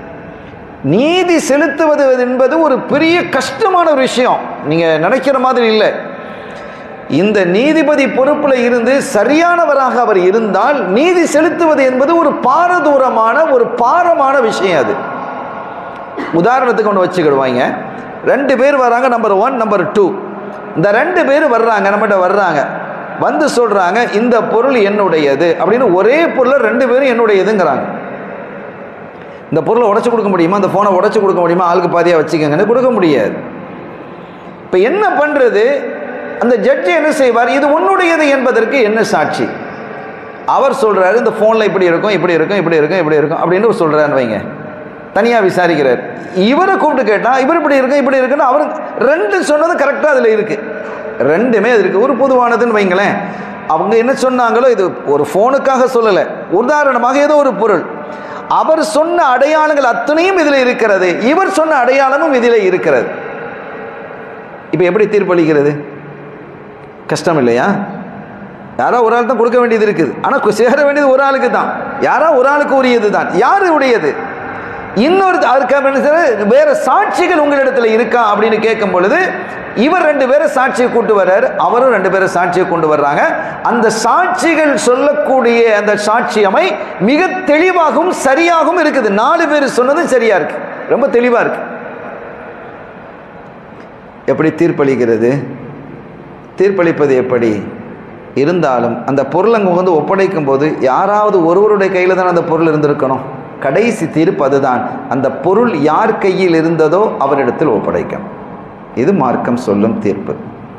நீதி செலுத்துவது என்பது ஒரு பெரிய கஷ்டமான ஒரு விஷயம் நீங்க நினைக்கிற மாதிரி இல்லை இந்த நீதிபதி பொறுப்புல இருந்து சரியானவராக அவர் இருந்தால் நீதி செலுத்துவது என்பது ஒரு பாரதூரமான ஒரு பாரமான விஷயம் அது உதாரணத்துக்கு ஒன்று வச்சுக்கிடுவாங்க ரெண்டு பேர் வராங்க நம்பர் ஒன் நம்பர் டூ இந்த ரெண்டு பேர் வர்றாங்க நம்மகிட்ட வர்றாங்க வந்து சொல்றாங்க இந்த பொருள் என்னுடையது அப்படின்னு ஒரே பொருளை ரெண்டு பேரும் என்னுடையதுங்கிறாங்க இந்த பொருளை உடைச்சு கொடுக்க முடியுமா இந்த ஃபோனை உடைச்சு கொடுக்க முடியுமா ஆளுக்கு பாதியாக வச்சுக்கோங்கன்னு கொடுக்க முடியாது இப்போ என்ன பண்ணுறது அந்த ஜட்ஜி என்ன செய்வார் இது உன்னுடையது என்பதற்கு என்ன சாட்சி அவர் சொல்றாரு இந்த ஃபோனில் இப்படி இருக்கும் இப்படி இருக்கும் இப்படி இருக்கும் இப்படி இருக்கும் அப்படின்னு சொல்கிறான்னு வைங்க தனியாக விசாரிக்கிறார் இவரை கூப்பிட்டு கேட்டால் இவர் இப்படி இருக்கு இப்படி இருக்குன்னு அவர் ரெண்டு சொன்னது கரெக்டாக அதில் இருக்கு ரெண்டுமே அது இருக்கு ஒரு பொதுவானதுன்னு வைங்களேன் அவங்க என்ன சொன்னாங்களோ இது ஒரு ஃபோனுக்காக சொல்லலை உதாரணமாக ஏதோ ஒரு பொருள் அவர் சொன்ன அடையாளங்கள் அத்தனையும் இதில் இருக்கிறது இவர் சொன்ன அடையாளமும் இதில் இருக்கிறது இப்போ எப்படி தீர்ப்பளிக்கிறது கஷ்டம் இல்லையா யாரோ ஒரு ஆள் தான் கொடுக்க வேண்டியது இருக்குது ஆனால் சேர வேண்டியது ஒரு ஆளுக்கு தான் யாரோ ஒரு ஆளுக்கு உரியது தான் யாரு உடையது இன்னொரு அதுக்கு வேற சாட்சிகள் உங்களிடத்துல இருக்கா அப்படின்னு கேட்கும் பொழுது இவர் ரெண்டு பேரை சாட்சியை கூட்டு வர்றாரு அவரும் ரெண்டு பேரை சாட்சியை கொண்டு வர்றாங்க அந்த சாட்சிகள் சொல்லக்கூடிய அந்த சாட்சியமை மிக தெளிவாகவும் சரியாகவும் இருக்குது நாலு பேர் சொன்னதும் சரியா இருக்கு ரொம்ப தெளிவா இருக்கு எப்படி தீர்ப்பளிக்கிறது தீர்ப்பளிப்பது எப்படி இருந்தாலும் அந்த பொருள் அங்கே வந்து ஒப்படைக்கும் போது யாராவது ஒருவருடைய கையில் தான் அந்த பொருள் இருந்திருக்கணும் கடைசி தீர்ப்பு அதுதான் அந்த பொருள் யார் கையில் இருந்ததோ அவரிடத்தில் ஒப்படைக்கணும் இது மார்க்கம் சொல்லும் தீர்ப்பு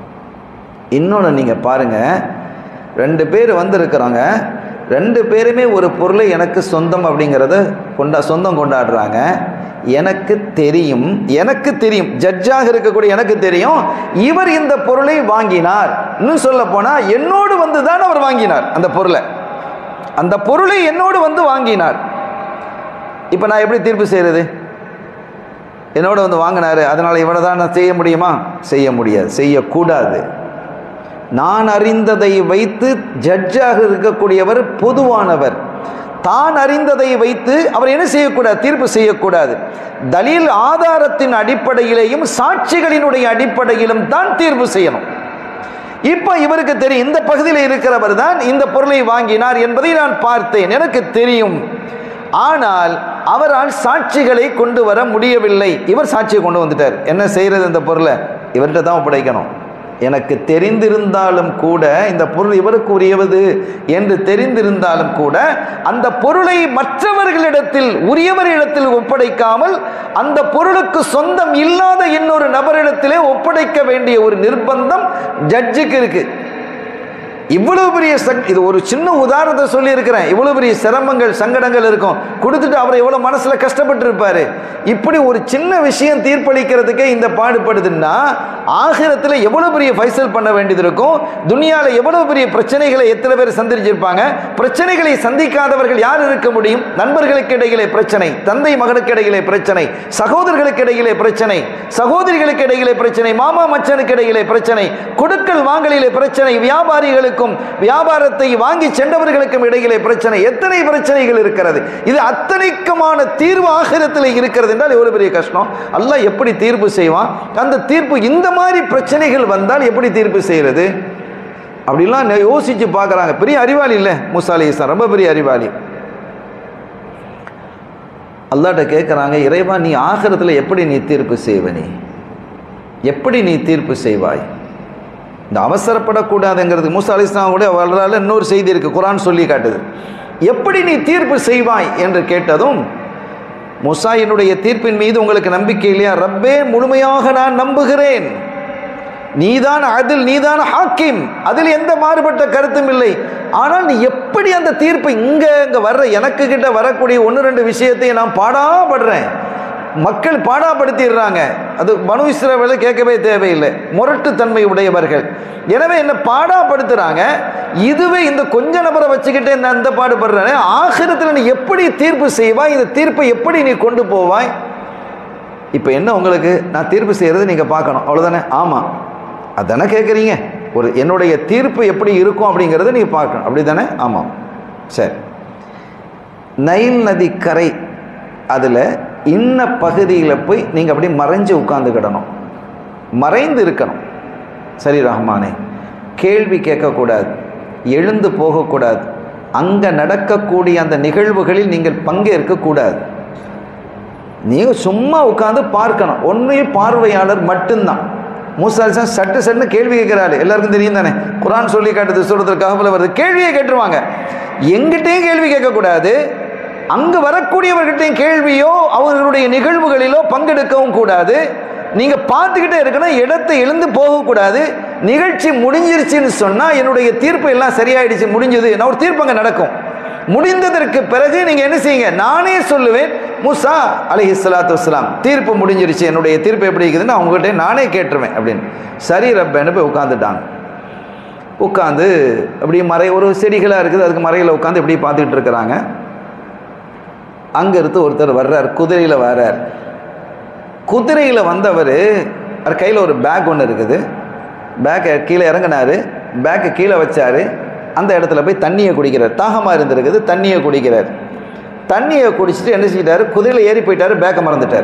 இன்னொன்று நீங்கள் பாருங்கள் ரெண்டு பேர் வந்திருக்கிறாங்க ரெண்டு பேருமே ஒரு பொருளை எனக்கு சொந்தம் அப்படிங்கிறத கொண்டா சொந்தம் கொண்டாடுறாங்க எனக்கு தெரியும் எனக்கு தெரியும் ஜட்ஜாக இருக்கக்கூடிய எனக்கு தெரியும் இவர் இந்த பொருளை வாங்கினார் இன்னும் சொல்ல போனா என்னோடு வந்து தான் அவர் வாங்கினார் அந்த பொருளை அந்த பொருளை என்னோடு வந்து வாங்கினார் இப்போ நான் எப்படி தீர்ப்பு செய்யறது என்னோட வந்து வாங்கினாரு அதனால இவனை தான் நான் செய்ய முடியுமா செய்ய முடியாது செய்யக்கூடாது நான் அறிந்ததை வைத்து ஜட்ஜாக இருக்கக்கூடியவர் பொதுவானவர் தான் அறிந்ததை வைத்து அவர் என்ன செய்யக்கூடாது தீர்ப்பு செய்யக்கூடாது தலீல் ஆதாரத்தின் அடிப்படையிலேயும் சாட்சிகளினுடைய அடிப்படையிலும் தான் தீர்ப்பு செய்யணும் இப்போ இவருக்கு தெரியும் இந்த பகுதியில் இருக்கிறவர் தான் இந்த பொருளை வாங்கினார் என்பதை நான் பார்த்தேன் எனக்கு தெரியும் ஆனால் அவரால் சாட்சிகளை கொண்டு வர முடியவில்லை இவர் சாட்சியை கொண்டு வந்துட்டார் என்ன செய்யறது இந்த பொருளை இவர்கிட்ட தான் ஒப்படைக்கணும் எனக்கு தெரிந்திருந்தாலும் கூட இந்த பொருள் இவருக்கு உரியவது என்று தெரிந்திருந்தாலும் கூட அந்த பொருளை மற்றவர்களிடத்தில் உரியவரிடத்தில் ஒப்படைக்காமல் அந்த பொருளுக்கு சொந்தம் இல்லாத இன்னொரு நபரிடத்திலே ஒப்படைக்க வேண்டிய ஒரு நிர்பந்தம் ஜட்ஜுக்கு இருக்கு இவ்வளவு பெரிய சங் இது ஒரு சின்ன உதாரணத்தை சொல்லி இருக்கிறேன் இவ்வளவு பெரிய சிரமங்கள் சங்கடங்கள் இருக்கும் கொடுத்துட்டு அவர் எவ்வளவு மனசுல கஷ்டப்பட்டு இருப்பாரு இப்படி ஒரு சின்ன விஷயம் தீர்ப்பளிக்கிறதுக்கே இந்த பாடுபடுதுன்னா ஆகிரத்தில் எவ்வளவு பெரிய ஃபைசல் பண்ண வேண்டியது இருக்கும் துனியால எவ்வளவு பெரிய பிரச்சனைகளை எத்தனை பேர் சந்திச்சிருப்பாங்க பிரச்சனைகளை சந்திக்காதவர்கள் யார் இருக்க முடியும் நண்பர்களுக்கு இடையிலே பிரச்சனை தந்தை மகனுக்கு இடையிலே பிரச்சனை சகோதரர்களுக்கு இடையிலே பிரச்சனை சகோதரிகளுக்கு இடையிலே பிரச்சனை மாமா மச்சனுக்கு இடையிலே பிரச்சனை கொடுக்கல் வாங்கலிலே பிரச்சனை வியாபாரிகளுக்கும் வியாபாரத்தை வாங்கி சென்றவர்களுக்கும் இடையிலே பிரச்சனை எத்தனை பிரச்சனைகள் இருக்கிறது இது அத்தனைக்குமான தீர்வு ஆகிரத்தில் இருக்கிறது என்றால் எவ்வளவு பெரிய கஷ்டம் அல்லாஹ் எப்படி தீர்ப்பு செய்வான் அந்த தீர்ப்பு இந்த மாதிரி பிரச்சனைகள் வந்தால் எப்படி தீர்ப்பு செய்யறது அப்படிலாம் யோசிச்சு பார்க்குறாங்க பெரிய அறிவாளி இல்லை மூசா அலி இஸ்லாம் ரொம்ப பெரிய அறிவாளி அல்லாட்ட கேட்குறாங்க இறைவா நீ ஆகிரத்தில் எப்படி நீ தீர்ப்பு செய்வ நீ எப்படி நீ தீர்ப்பு செய்வாய் இந்த அவசரப்படக்கூடாதுங்கிறது மூசா அலி இஸ்லாம் கூட வரலாறு இன்னொரு செய்தி இருக்குது குரான் சொல்லி காட்டுது எப்படி நீ தீர்ப்பு செய்வாய் என்று கேட்டதும் முசா என்னுடைய தீர்ப்பின் மீது உங்களுக்கு நம்பிக்கை இல்லையா ரப்பே முழுமையாக நான் நம்புகிறேன் நீதான் அதில் நீதான் ஹாக்கிம் அதில் எந்த மாறுபட்ட கருத்தும் இல்லை ஆனால் நீ எப்படி அந்த தீர்ப்பு இங்க இங்க வர்ற எனக்கு கிட்ட வரக்கூடிய ஒன்று ரெண்டு விஷயத்தை நான் பாடாப்படுறேன் மக்கள் பாடாப்படுத்திடுறாங்க அது மனு இஸ்ரவேலை கேட்கவே தேவையில்லை முரட்டுத்தன்மை உடையவர்கள் எனவே என்ன பாடாப்படுத்துறாங்க இதுவே இந்த கொஞ்ச நபரை வச்சுக்கிட்டே நான் இந்த பாடுபடுறேன் ஆகிரத்தில் நீ எப்படி தீர்ப்பு செய்வாய் இந்த தீர்ப்பை எப்படி நீ கொண்டு போவாய் இப்போ என்ன உங்களுக்கு நான் தீர்ப்பு செய்கிறது நீங்கள் பார்க்கணும் அவ்வளோதானே ஆமாம் அதானே கேட்குறீங்க ஒரு என்னுடைய தீர்ப்பு எப்படி இருக்கும் அப்படிங்கிறத நீங்கள் பார்க்கணும் அப்படி தானே ஆமாம் சரி நைல் நதி கரை அதில் இன்ன பகுதியில் போய் நீங்கள் அப்படி மறைஞ்சு உட்காந்துக்கிடணும் மறைந்து இருக்கணும் சரி ரஹ்மானே கேள்வி கேட்கக்கூடாது எழுந்து போகக்கூடாது அங்கே நடக்கக்கூடிய அந்த நிகழ்வுகளில் நீங்கள் பங்கேற்கக்கூடாது நீங்கள் சும்மா உட்காந்து பார்க்கணும் ஒன்றே பார்வையாளர் மட்டும்தான் மூசா அலிஸ்லாம் சட்டு சட்டுன்னு கேள்வி கேட்கிறாரு எல்லாருக்கும் தெரியும் தானே குரான் சொல்லி காட்டுது சொல்றதுக்காக வருது கேள்வியை கேட்டுருவாங்க எங்கிட்டையும் கேள்வி கேட்கக்கூடாது அங்கு வரக்கூடியவர்கிட்டையும் கேள்வியோ அவர்களுடைய நிகழ்வுகளிலோ பங்கெடுக்கவும் கூடாது நீங்க பார்த்துக்கிட்டே இருக்கணும் இடத்தை எழுந்து போகக்கூடாது நிகழ்ச்சி முடிஞ்சிருச்சுன்னு சொன்னா என்னுடைய தீர்ப்பு எல்லாம் சரியாயிடுச்சு முடிஞ்சது நான் ஒரு தீர்ப்பு அங்கே நடக்கும் முடிந்ததற்கு பிறகு நீங்க என்ன செய்யுங்க நானே சொல்லுவேன் முசா அலஹி சலாத்து வஸ்லாம் தீர்ப்பு முடிஞ்சிருச்சு என்னுடைய தீர்ப்பு எப்படி இருக்குதுன்னு அவங்ககிட்ட நானே கேட்டுருவேன் அப்படின்னு சரி ரப்பேன்னு போய் உட்காந்துட்டாங்க உட்காந்து அப்படியே மறை ஒரு செடிகளாக இருக்குது அதுக்கு மறையில் உட்காந்து இப்படி பார்த்துக்கிட்டு இருக்கிறாங்க அங்கிருந்து ஒருத்தர் வர்றார் குதிரையில் வர்றார் குதிரையில் வந்தவர் அவர் கையில் ஒரு பேக் ஒன்று இருக்குது பேக்கை கீழே இறங்கினார் பேக்கை கீழே வச்சார் அந்த இடத்துல போய் தண்ணியை குடிக்கிறார் தாகமாக இருந்திருக்குது தண்ணியை குடிக்கிறார் தண்ணியை குடிச்சிட்டு என்ன செஞ்சிட்டாரு குதிரையில் ஏறி போயிட்டாரு பேக்கை மறந்துட்டார்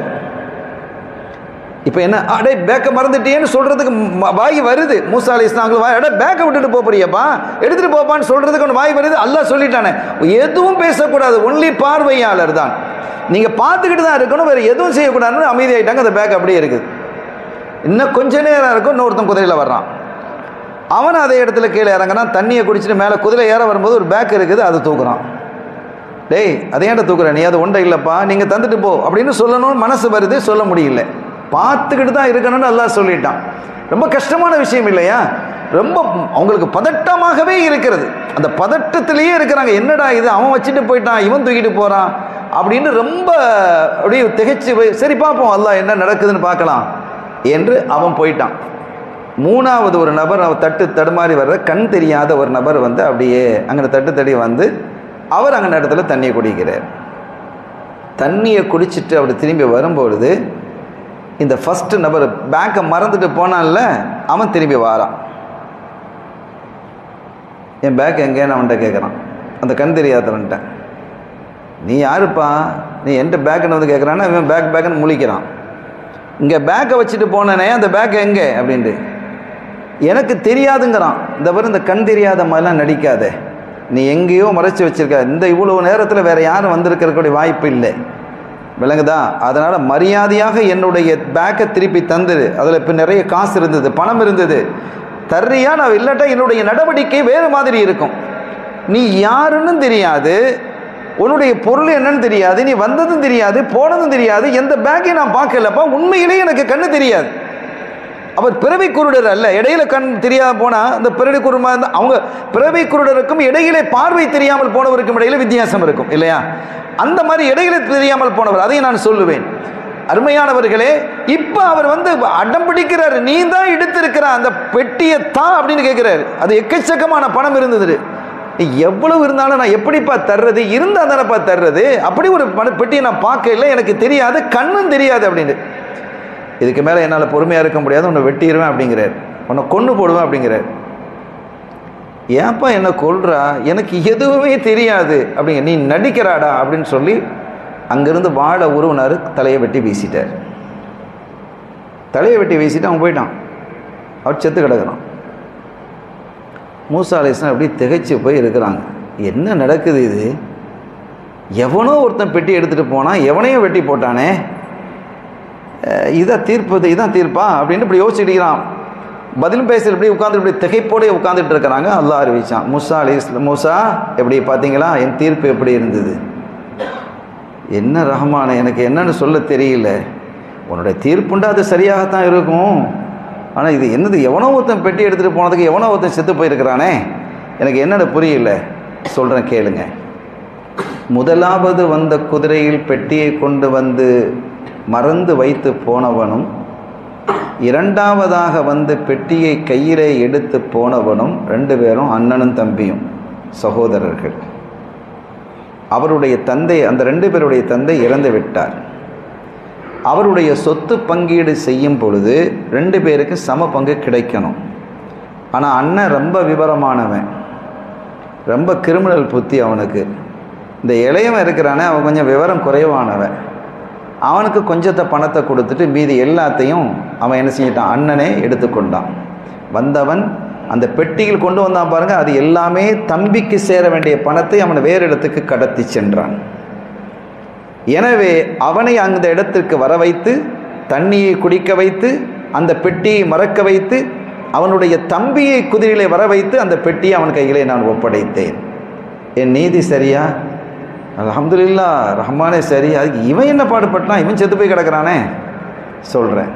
இப்போ என்ன அடே பேக்கை மறந்துட்டேன்னு சொல்கிறதுக்கு ம- வாய் வருது மூசா அலி இஸ்லாங்களுக்கு வாய் அடே பேக்கை விட்டுட்டு போக போறியப்பா எடுத்துகிட்டு போப்பான்னு சொல்கிறதுக்கு ஒன்று வாய் வருது அல்லாஹ் சொல்லிட்டானே எதுவும் பேசக்கூடாது ஒன்லி பார்வையாளர் தான் நீங்கள் பார்த்துக்கிட்டு தான் இருக்கணும் வேறு எதுவும் செய்யக்கூடாதுன்னு அமைதியாயிட்டாங்க அந்த பேக் அப்படியே இருக்குது இன்னும் கொஞ்ச நேரம் இருக்கும் இன்னொருத்தன் குதிரையில் வர்றான் அவன் அதே இடத்துல கீழே இறங்குறான் தண்ணியை குடிச்சிட்டு மேலே குதிரை ஏற வரும்போது ஒரு பேக் இருக்குது அதை தூக்குறான் டேய் அதை ஏன்டா தூக்குற நீ அது ஒன்றை இல்லைப்பா நீங்கள் தந்துட்டு போ அப்படின்னு சொல்லணும்னு மனசு வருது சொல்ல முடியல பார்த்துக்கிட்டு தான் இருக்கணும்னு அல்லாஹ் சொல்லிட்டான் ரொம்ப கஷ்டமான விஷயம் இல்லையா ரொம்ப அவங்களுக்கு பதட்டமாகவே இருக்கிறது அந்த பதட்டத்திலேயே இருக்கிறாங்க என்னடா இது அவன் வச்சுட்டு போயிட்டான் இவன் தூக்கிட்டு போகிறான் அப்படின்னு ரொம்ப அப்படியே திகைச்சு போய் சரி பார்ப்போம் அல்லாஹ் என்ன நடக்குதுன்னு பார்க்கலாம் என்று அவன் போயிட்டான் மூணாவது ஒரு நபர் அவர் தட்டு தடுமாறி வர்ற கண் தெரியாத ஒரு நபர் வந்து அப்படியே அங்கே தட்டு தடி வந்து அவர் அங்கே இடத்துல தண்ணியை குடிக்கிறார் தண்ணியை குடிச்சிட்டு அவர் திரும்பி வரும்பொழுது இந்த ஃபஸ்ட்டு நபர் பேக்கை மறந்துட்டு போனான்ல அவன் திரும்பி வாரான் என் பேக் எங்கேன்னு அவன்கிட்ட கேட்குறான் அந்த கண் தெரியாதவன்ட்ட நீ யாருப்பா நீ என்கிட்ட பேக்குன்னு வந்து கேட்குறான்னா இவன் பேக் பேக்குன்னு முழிக்கிறான் இங்கே பேக்கை வச்சுட்டு போனேனே அந்த பேக் எங்கே அப்படின்ட்டு எனக்கு தெரியாதுங்கிறான் இந்த வரும் இந்த கண் தெரியாத மாதிரிலாம் நடிக்காதே நீ எங்கேயோ மறைச்சு வச்சிருக்க இந்த இவ்வளோ நேரத்தில் வேற யாரும் வந்திருக்கிறக்கூடிய வாய்ப்பு இல்லை விளங்குதா அதனால் மரியாதையாக என்னுடைய பேக்கை திருப்பி தந்துடு அதில் இப்போ நிறைய காசு இருந்தது பணம் இருந்தது தர்றியா நான் இல்லாட்டா என்னுடைய நடவடிக்கை வேறு மாதிரி இருக்கும் நீ யாருன்னு தெரியாது உன்னுடைய பொருள் என்னன்னு தெரியாது நீ வந்ததும் தெரியாது போனதும் தெரியாது எந்த பேக்கையும் நான் பார்க்கலப்பா உண்மையிலேயே எனக்கு கண்ணு தெரியாது அவர் பிறவி குருடர் அல்ல இடையில கண் தெரியாம போனா அந்த பிறவி குருமா இருந்தா அவங்க பிறவி குருடருக்கும் இடையிலே பார்வை தெரியாமல் போனவருக்கும் இடையில வித்தியாசம் இருக்கும் இல்லையா அந்த மாதிரி இடையில தெரியாமல் போனவர் அதையும் நான் சொல்லுவேன் அருமையானவர்களே இப்ப அவர் வந்து அடம் பிடிக்கிறாரு நீ தான் எடுத்திருக்கிற அந்த பெட்டியை தான் அப்படின்னு கேட்கிறாரு அது எக்கச்சக்கமான பணம் இருந்தது நீ எவ்வளவு இருந்தாலும் நான் எப்படிப்பா தர்றது இருந்தா தானேப்பா தர்றது அப்படி ஒரு பண பெட்டியை நான் பார்க்கல எனக்கு தெரியாது கண்ணும் தெரியாது அப்படின்னு இதுக்கு மேலே என்னால் பொறுமையாக இருக்க முடியாது உன்னை வெட்டிடுவேன் அப்படிங்கிறார் உன்னை கொண்டு போடுவேன் அப்படிங்கிறார் ஏன்ப்பா என்ன கொல்றா எனக்கு எதுவுமே தெரியாது அப்படிங்க நீ நடிக்கிறாடா அப்படின்னு சொல்லி அங்கேருந்து வாழை உருவினார் தலையை வெட்டி வீசிட்டார் தலையை வெட்டி வீசிட்டு அவன் போயிட்டான் அவர் செத்து கிடக்குறான் மூசா அலிஸ்லாம் அப்படி திகைச்சு போய் இருக்கிறாங்க என்ன நடக்குது இது எவனோ ஒருத்தன் பெட்டி எடுத்துகிட்டு போனான் எவனையும் வெட்டி போட்டானே அஹ், இதை தீர்ப்பது இதான் தீர்ப்பா அப்படின்னு இப்படி யோசிச்சுட்டு இருக்கிறான் பதிலும் பேசல இப்படி உட்காந்து இப்படி திகைப்போடே உட்காந்துட்டு இருக்கிறாங்க அல்லாஹ் அறிவிச்சான் மூசா அலி மூசா எப்படி பார்த்தீங்களா என் தீர்ப்பு எப்படி இருந்தது என்ன ரஹ்மானே எனக்கு என்னன்னு சொல்ல தெரியல உன்னுடைய தீர்ப்புண்டா அது சரியாகத்தான் இருக்கும் ஆனால் இது என்னது எவனோ ஒருத்தன் பெட்டி எடுத்துகிட்டு போனதுக்கு எவனோ ஒருத்தன் செத்து போயிருக்கிறானே எனக்கு என்னன்னு புரியல சொல்கிறேன் கேளுங்க முதலாவது வந்த குதிரையில் பெட்டியை கொண்டு வந்து மறந்து வைத்து போனவனும் இரண்டாவதாக வந்து பெட்டியை கையிலே எடுத்து போனவனும் ரெண்டு பேரும் அண்ணனும் தம்பியும் சகோதரர்கள் அவருடைய தந்தை அந்த ரெண்டு பேருடைய தந்தை இறந்து விட்டார் அவருடைய சொத்து பங்கீடு செய்யும் பொழுது ரெண்டு பேருக்கு சம பங்கு கிடைக்கணும் ஆனால் அண்ணன் ரொம்ப விவரமானவன் ரொம்ப கிரிமினல் புத்தி அவனுக்கு இந்த இளையவன் இருக்கிறானே அவன் கொஞ்சம் விவரம் குறைவானவன் அவனுக்கு கொஞ்சத்தை பணத்தை கொடுத்துட்டு மீதி எல்லாத்தையும் அவன் என்ன செஞ்சிட்டான் அண்ணனே எடுத்துக்கொண்டான் வந்தவன் அந்த பெட்டியில் கொண்டு வந்தான் பாருங்க அது எல்லாமே தம்பிக்கு சேர வேண்டிய பணத்தை அவன் வேறு இடத்துக்கு கடத்தி சென்றான் எனவே அவனை அந்த இடத்திற்கு வர வைத்து தண்ணியை குடிக்க வைத்து அந்த பெட்டியை மறக்க வைத்து அவனுடைய தம்பியை குதிரையிலே வர வைத்து அந்த பெட்டியை அவன் கையிலே நான் ஒப்படைத்தேன் என் நீதி சரியா அல்ஹம்துலில்லா ரஹ்மானே சரி அதுக்கு இவன் என்ன பாடுபட்டான் இவன் செத்து போய் கிடக்குறானே சொல்கிறேன்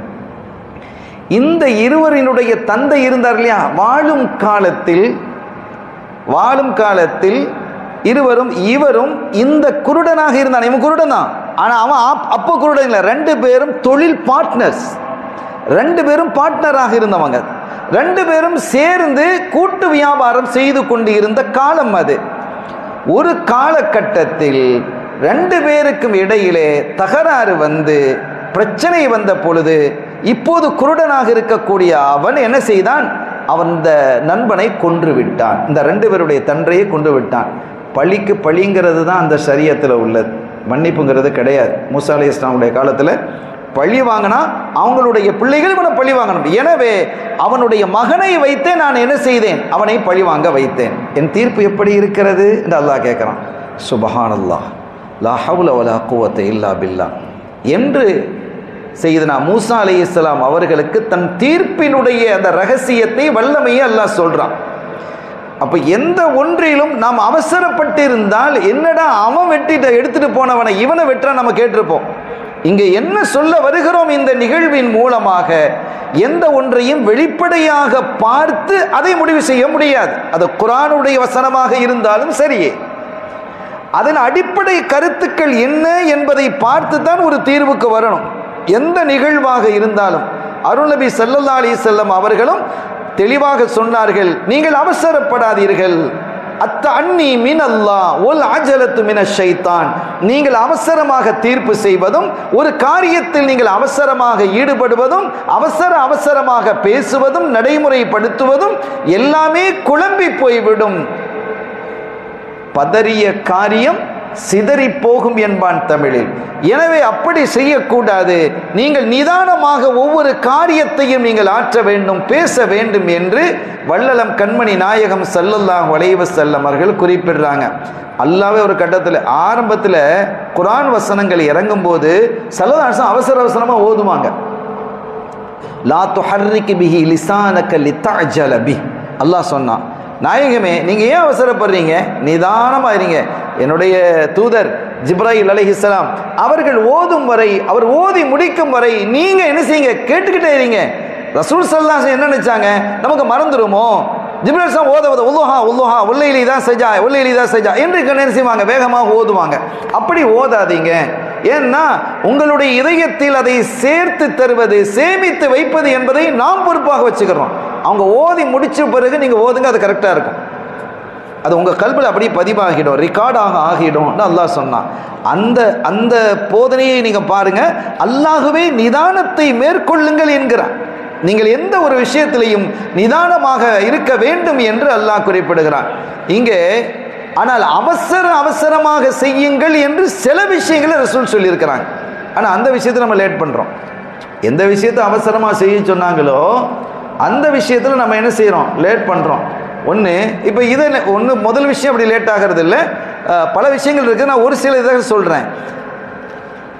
இந்த இருவரினுடைய தந்தை இருந்தார் இல்லையா வாழும் காலத்தில் வாழும் காலத்தில் இருவரும் இவரும் இந்த குருடனாக இருந்தான் இவன் குருடன் தான் ஆனால் அவன் அப்- அப்போ குருடன் இல்லை ரெண்டு பேரும் தொழில் பார்ட்னர்ஸ் ரெண்டு பேரும் பார்ட்னராக இருந்தவங்க ரெண்டு பேரும் சேர்ந்து கூட்டு வியாபாரம் செய்து கொண்டு இருந்த காலம் அது ஒரு காலகட்டத்தில் ரெண்டு பேருக்கும் இடையிலே தகராறு வந்து பிரச்சனை வந்த பொழுது இப்போது குருடனாக இருக்கக்கூடிய அவன் என்ன செய்தான் அவன் இந்த நண்பனை கொன்று விட்டான் இந்த ரெண்டு பேருடைய தன்றையை கொன்று விட்டான் பழிக்கு பழிங்கிறது தான் அந்த சரியத்தில் உள்ளது மன்னிப்புங்கிறது கிடையாது மூசா அலி இஸ்லாமுடைய காலத்தில் பழி வாங்கினா அவங்களுடைய பிள்ளைகள் இவனை பழி வாங்கணும் எனவே அவனுடைய மகனை வைத்தே நான் என்ன செய்தேன் அவனை பழி வாங்க வைத்தேன் என் தீர்ப்பு எப்படி இருக்கிறது என்று அல்லாஹ் கேட்குறான் சுபஹான் அல்லாஹ் லா ஹவுல வலா குவத்தை இல்லா பில்லா என்று செய்தனா மூசா அலி இஸ்லாம் அவர்களுக்கு தன் தீர்ப்பினுடைய அந்த ரகசியத்தை வல்லமையை அல்லாஹ் சொல்றான் அப்ப எந்த ஒன்றிலும் நாம் அவசரப்பட்டு இருந்தால் என்னடா அவன் வெட்டிட்ட எடுத்துட்டு போனவனை இவனை வெட்டுறா நம்ம கேட்டிருப்போம் இங்கே என்ன சொல்ல வருகிறோம் இந்த நிகழ்வின் மூலமாக எந்த ஒன்றையும் வெளிப்படையாக பார்த்து அதை முடிவு செய்ய முடியாது அது குரானுடைய வசனமாக இருந்தாலும் சரியே அதன் அடிப்படை கருத்துக்கள் என்ன என்பதை பார்த்து தான் ஒரு தீர்வுக்கு வரணும் எந்த நிகழ்வாக இருந்தாலும் அருள்நபி ஸல்லல்லாஹு அலைஹி செல்லம் அவர்களும் தெளிவாக சொன்னார்கள் நீங்கள் அவசரப்படாதீர்கள் அத்த அன்னி மின் அல்லா ஒல் அஜலத்து மின ஷைத்தான் நீங்கள் அவசரமாக தீர்ப்பு செய்வதும் ஒரு காரியத்தில் நீங்கள் அவசரமாக ஈடுபடுவதும் அவசர அவசரமாக பேசுவதும் நடைமுறைப்படுத்துவதும் எல்லாமே குழம்பி போய்விடும் பதறிய காரியம் சிதறி போகும் என்பான் தமிழில் எனவே அப்படி செய்யக்கூடாது நீங்கள் நிதானமாக ஒவ்வொரு காரியத்தையும் நீங்கள் ஆற்ற வேண்டும் பேச வேண்டும் என்று வள்ளலம் கண்மணி நாயகம் ஸல்லல்லாஹு அலைஹி வஸல்லம் அவர்கள் குறிப்பிடுறாங்க அல்லாவே ஒரு கட்டத்தில் ஆரம்பத்தில் குர்ஆன் வசனங்கள் இறங்கும்போது சல்லல்லாஹு அவசர அவசரமாக ஓதுவாங்க லா துஹர்ரிக்கு பிஹி லிசானக லித்தஅஜல பி அல்லாஹ் சொன்னான் நாயகமே நீங்க ஏன் அவசரப்படுறீங்க நிதானமா இருங்க என்னுடைய தூதர் ஜிப்ராயில் அலைஹிஸ்ஸலாம் அவர்கள் ஓதும் வரை அவர் ஓதி முடிக்கும் வரை நீங்க என்ன செய்யுங்க கேட்டுக்கிட்டே இருங்க ரசூல் சல்லாஸ் என்ன நினைச்சாங்க நமக்கு மறந்துருமோ ஜிப்ரேல் சாம் ஓத ஓத உல்லுஹா உல்லுஹா உள்ளையிலி தான் செஜா உள்ளையிலி தான் செஜா என்று என்ன செய்வாங்க வேகமாக ஓதுவாங்க அப்படி ஓதாதீங்க ஏன்னா உங்களுடைய இதயத்தில் அதை சேர்த்து தருவது சேமித்து வைப்பது என்பதை நாம் பொறுப்பாக வச்சுக்கிறோம் அவங்க ஓதி முடிச்ச பிறகு நீங்க ஓதுங்க அது கரெக்டாக இருக்கும் அது உங்கள் கல்வியில் அப்படியே பதிவாகிடும் ரெக்கார்டாக ஆகிடும்னு அல்லாஹ் சொன்னான் அந்த அந்த போதனையை நீங்கள் பாருங்க அல்லாகவே நிதானத்தை மேற்கொள்ளுங்கள் என்கிறான் நீங்கள் எந்த ஒரு விஷயத்திலையும் நிதானமாக இருக்க வேண்டும் என்று அல்லாஹ் குறிப்பிடுகிறான் இங்கே ஆனால் அவசர அவசரமாக செய்யுங்கள் என்று சில விஷயங்களை ரசூல் சொல்லியிருக்கிறாங்க ஆனால் அந்த விஷயத்தை நம்ம லேட் பண்ணுறோம் எந்த விஷயத்தை அவசரமாக செய்ய சொன்னாங்களோ அந்த விஷயத்தில் நம்ம என்ன செய்கிறோம் லேட் பண்ணுறோம் ஒன்று இப்போ இதை ஒன்று முதல் விஷயம் அப்படி லேட் ஆகிறது இல்லை அஹ், பல விஷயங்கள் இருக்குது நான் ஒரு சில இதாக சொல்கிறேன்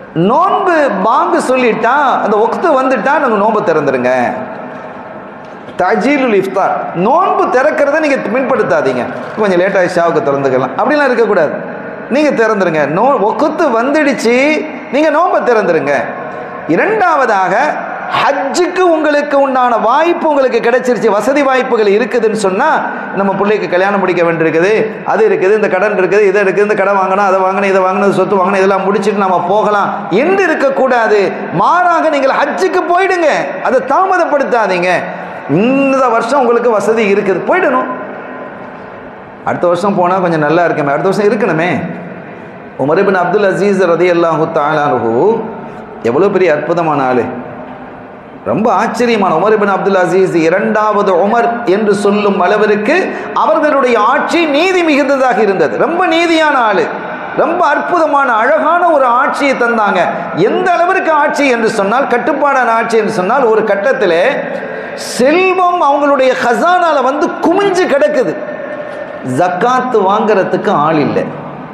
நோன்பு பாங்கு சொல்லிட்டா அந்த ஒக்து வந்துட்டா நாங்கள் நோன்பு திறந்துருங்க தஜீலுல் இஃப்தார் நோன்பு திறக்கிறத நீங்கள் பின்படுத்தாதீங்க கொஞ்சம் லேட்டாக ஷாவுக்கு திறந்துக்கலாம் அப்படிலாம் இருக்கக்கூடாது நீங்கள் திறந்துருங்க நோ ஒக்குத்து வந்துடுச்சு நீங்கள் நோன்பை திறந்துருங்க இரண்டாவதாக ஹஜ்ஜுக்கு உங்களுக்கு உண்டான வாய்ப்பு உங்களுக்கு கிடைச்சிருச்சு வசதி வாய்ப்புகள் இருக்குதுன்னு சொன்னால் நம்ம பிள்ளைக்கு கல்யாணம் முடிக்க வேண்டியிருக்குது அது இருக்குது இந்த கடன் இருக்குது இது இருக்குது இந்த கடை வாங்கணும் அதை வாங்கணும் இதை வாங்கணும் சொத்து வாங்கணும் இதெல்லாம் முடிச்சுட்டு நம்ம போகலாம் என்று இருக்கக்கூடாது மாறாக நீங்கள் ஹஜ்ஜுக்கு போயிடுங்க அதை தாமதப்படுத்தாதீங்க இந்த வருஷம் உங்களுக்கு வசதி இருக்குது போயிடணும் அடுத்த வருஷம் போனால் கொஞ்சம் நல்லா இருக்குமே அடுத்த வருஷம் இருக்கணுமே உமரிபின் அப்துல் அசீஸ் ரதி அல்லாஹு தாலானு எவ்வளோ பெரிய அற்புதமான ஆள் ரொம்ப ஆச்சரியமான உமர் இபின் அப்துல் அசீஸ் இரண்டாவது உமர் என்று சொல்லும் அளவிற்கு அவர்களுடைய ஆட்சி நீதி மிகுந்ததாக இருந்தது ரொம்ப நீதியான ஆளு ரொம்ப அற்புதமான அழகான ஒரு ஆட்சியை தந்தாங்க எந்த அளவிற்கு ஆட்சி என்று சொன்னால் கட்டுப்பாடான ஆட்சி என்று சொன்னால் ஒரு கட்டத்தில் செல்வம் அவங்களுடைய ஹசானால வந்து குமிஞ்சு கிடக்குது ஜக்காத்து வாங்குறதுக்கு ஆள் இல்லை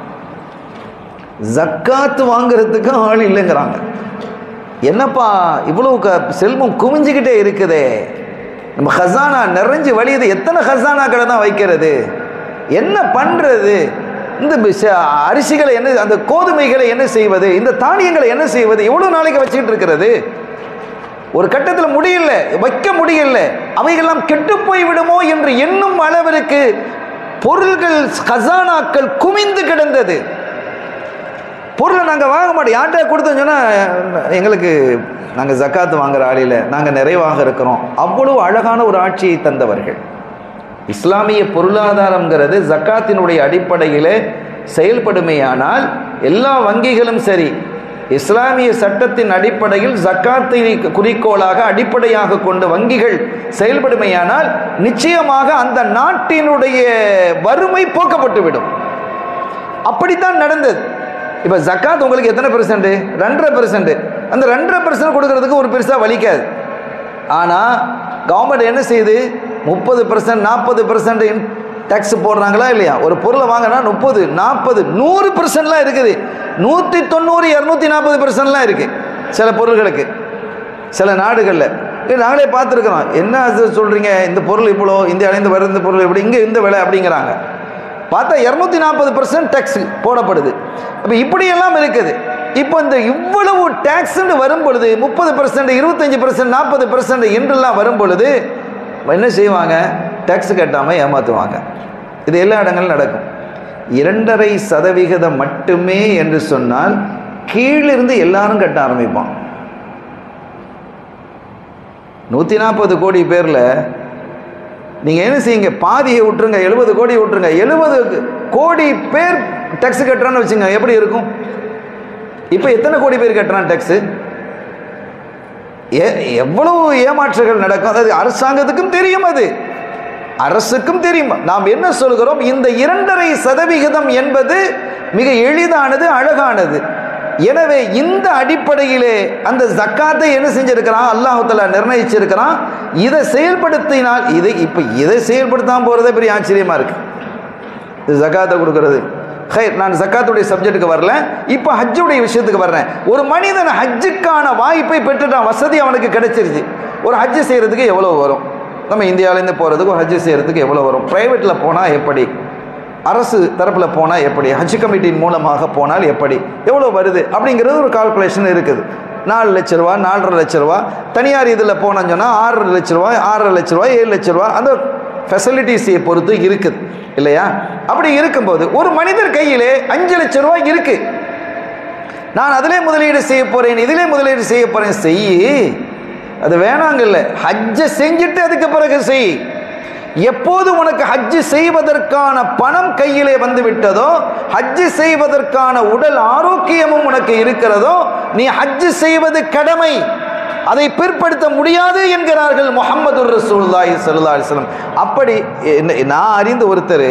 ஜக்காத்து வாங்குறதுக்கு ஆள் இல்லைங்கிறாங்க என்னப்பா இவ்வளவு க செல்வம் குமிஞ்சுக்கிட்டே இருக்குதே நம்ம ஹசானா நிறைஞ்சு வழியுது எத்தனை ஹசானா கடை தான் வைக்கிறது என்ன பண்ணுறது இந்த பிச- அரிசிகளை என்ன அந்த கோதுமைகளை என்ன செய்வது இந்த தானியங்களை என்ன செய்வது எவ்வளோ நாளைக்கு வச்சுக்கிட்டு இருக்கிறது ஒரு கட்டத்தில் முடியல வைக்க முடியல அவைகள்லாம் கெட்டு போய் விடுமோ என்று எண்ணும் அளவிற்கு பொருள்கள் கசானாக்கள் குமிந்து கிடந்தது பொருளை நாங்கள் வாங்க மாட்டோம் யார்கிட்ட கொடுத்தோம் சொன்னால் எங்களுக்கு நாங்கள் ஜக்காத்து வாங்குற ஆளில் நாங்கள் நிறைவாக இருக்கிறோம் அவ்வளவு அழகான ஒரு ஆட்சியை தந்தவர்கள் இஸ்லாமிய பொருளாதாரம்ங்கிறது ஜக்காத்தினுடைய அடிப்படையில் செயல்படுமேயானால் எல்லா வங்கிகளும் சரி இஸ்லாமிய சட்டத்தின் அடிப்படையில் ஜக்காத்தை குறிக்கோளாக அடிப்படையாக கொண்டு வங்கிகள் செயல்படுமேயானால் நிச்சயமாக அந்த நாட்டினுடைய வறுமை போக்கப்பட்டுவிடும் அப்படித்தான் நடந்தது இப்போ ஜக்காத் உங்களுக்கு எத்தனை பெர்சன்ட் ரெண்டரை பெர்சன்ட் அந்த ரெண்டரை பெர்சன்ட் கொடுக்கறதுக்கு ஒரு பெருசாக வலிக்காது ஆனால் கவர்மெண்ட் என்ன செய்யுது முப்பது பெர்சன்ட் நாற்பது பெர்சன்ட் டேக்ஸ் போடுறாங்களா இல்லையா ஒரு பொருளை வாங்கினா முப்பது நாற்பது நூறு பெர்சன்ட்லாம் இருக்குது நூற்றி தொண்ணூறு இரநூத்தி நாற்பது பெர்சன்ட்லாம் இருக்குது சில பொருள்களுக்கு சில நாடுகளில் இது நாங்களே பார்த்துருக்குறோம் என்ன அது சொல்கிறீங்க இந்த பொருள் இவ்வளோ இந்தியாவிலேருந்து வர இந்த பொருள் இப்படி இங்கே இந்த விலை அப்படிங்கிறாங்க பார்த்தா இரநூத்தி நாற்பது பர்சன்ட் டேக்ஸ் போடப்படுது அப்போ இப்படியெல்லாம் இருக்குது இப்போ இந்த இவ்வளவு டேக்ஸ்ன்னு வரும் பொழுது முப்பது பர்சன்ட் இருபத்தஞ்சி பர்சன்ட் நாற்பது பர்சன்ட் என்றெல்லாம் வரும் பொழுது என்ன செய்வாங்க டேக்ஸ் கட்டாமல் ஏமாற்றுவாங்க இது எல்லா இடங்களும் நடக்கும் இரண்டரை சதவிகிதம் மட்டுமே என்று சொன்னால் கீழிருந்து எல்லாரும் கட்ட ஆரம்பிப்பான் நூற்றி நாற்பது கோடி பேரில் நீங்கள் என்ன செய்யுங்க பாதியை விட்டுருங்க எழுபது கோடி விட்டுருங்க எழுபது கோடி பேர் டேக்ஸ் கட்டுறான்னு வச்சுங்க எப்படி இருக்கும் இப்போ எத்தனை கோடி பேர் கட்டுறான் டேக்ஸு ஏ எவ்வளவு ஏமாற்றுகள் நடக்கும் அதாவது அரசாங்கத்துக்கும் தெரியும் அது அரசுக்கும் தெரியும் நாம் என்ன சொல்கிறோம் இந்த இரண்டரை சதவிகிதம் என்பது மிக எளிதானது அழகானது எனவே இந்த அடிப்படையிலே அந்த ஜக்காத்தை என்ன செஞ்சிருக்கிறான் அல்லாஹுத்தலா நிர்ணயிச்சிருக்கிறான் இதை செயல்படுத்தினால் இதை இப்போ இதை செயல்படுத்தாம போகிறதே பெரிய ஆச்சரியமா இருக்கு இது ஜக்காத்தை கொடுக்கறது ஹைர் நான் ஜக்காத்துடைய சப்ஜெக்ட்டுக்கு வரல இப்போ ஹஜ்ஜுடைய விஷயத்துக்கு வர்றேன் ஒரு மனிதன் ஹஜ்ஜுக்கான வாய்ப்பை பெற்றுட்டான் வசதி அவனுக்கு கிடைச்சிருச்சு ஒரு ஹஜ்ஜு செய்கிறதுக்கு எவ்வளோ வரும் நம்ம இந்தியாவிலேருந்து போகிறதுக்கு ஒரு ஹஜ்ஜு செய்கிறதுக்கு எவ்வளோ வரும் ப்ரைவேட்டில் போனால் எப்படி அரசு தரப்பில் போனால் எப்படி ஹஜ் கமிட்டியின் மூலமாக போனால் எப்படி எவ்வளோ வருது அப்படிங்கிறது ஒரு கால்குலேஷன் இருக்குது நாலு லட்ச ரூபா நாலரை லட்ச ரூபா தனியார் இதில் போனோம்னு சொன்னால் ஆறரை லட்ச ரூபா ஆறரை லட்ச ரூபா ஏழு லட்ச ரூபா அந்த ஃபெசிலிட்டிஸை பொறுத்து இருக்குது இல்லையா அப்படி இருக்கும்போது ஒரு மனிதர் கையிலே அஞ்சு லட்ச ரூபாய் இருக்கு நான் அதிலே முதலீடு செய்ய போறேன் இதிலே முதலீடு செய்ய போறேன் செய் அது வேணாங்கல்ல ஹஜ்ஜை செஞ்சுட்டு அதுக்கு பிறகு செய் எப்போது உனக்கு ஹஜ்ஜு செய்வதற்கான பணம் கையிலே வந்து விட்டதோ ஹஜ்ஜு செய்வதற்கான உடல் ஆரோக்கியமும் உனக்கு இருக்கிறதோ நீ ஹஜ்ஜு செய்வது கடமை அதை பிற்படுத்த முடியாது என்கிறார்கள் முகமது ரசூல்லாஹி சல்லா அலிஸ்லம் அப்படி என்ன- நான் அறிந்த ஒருத்தர்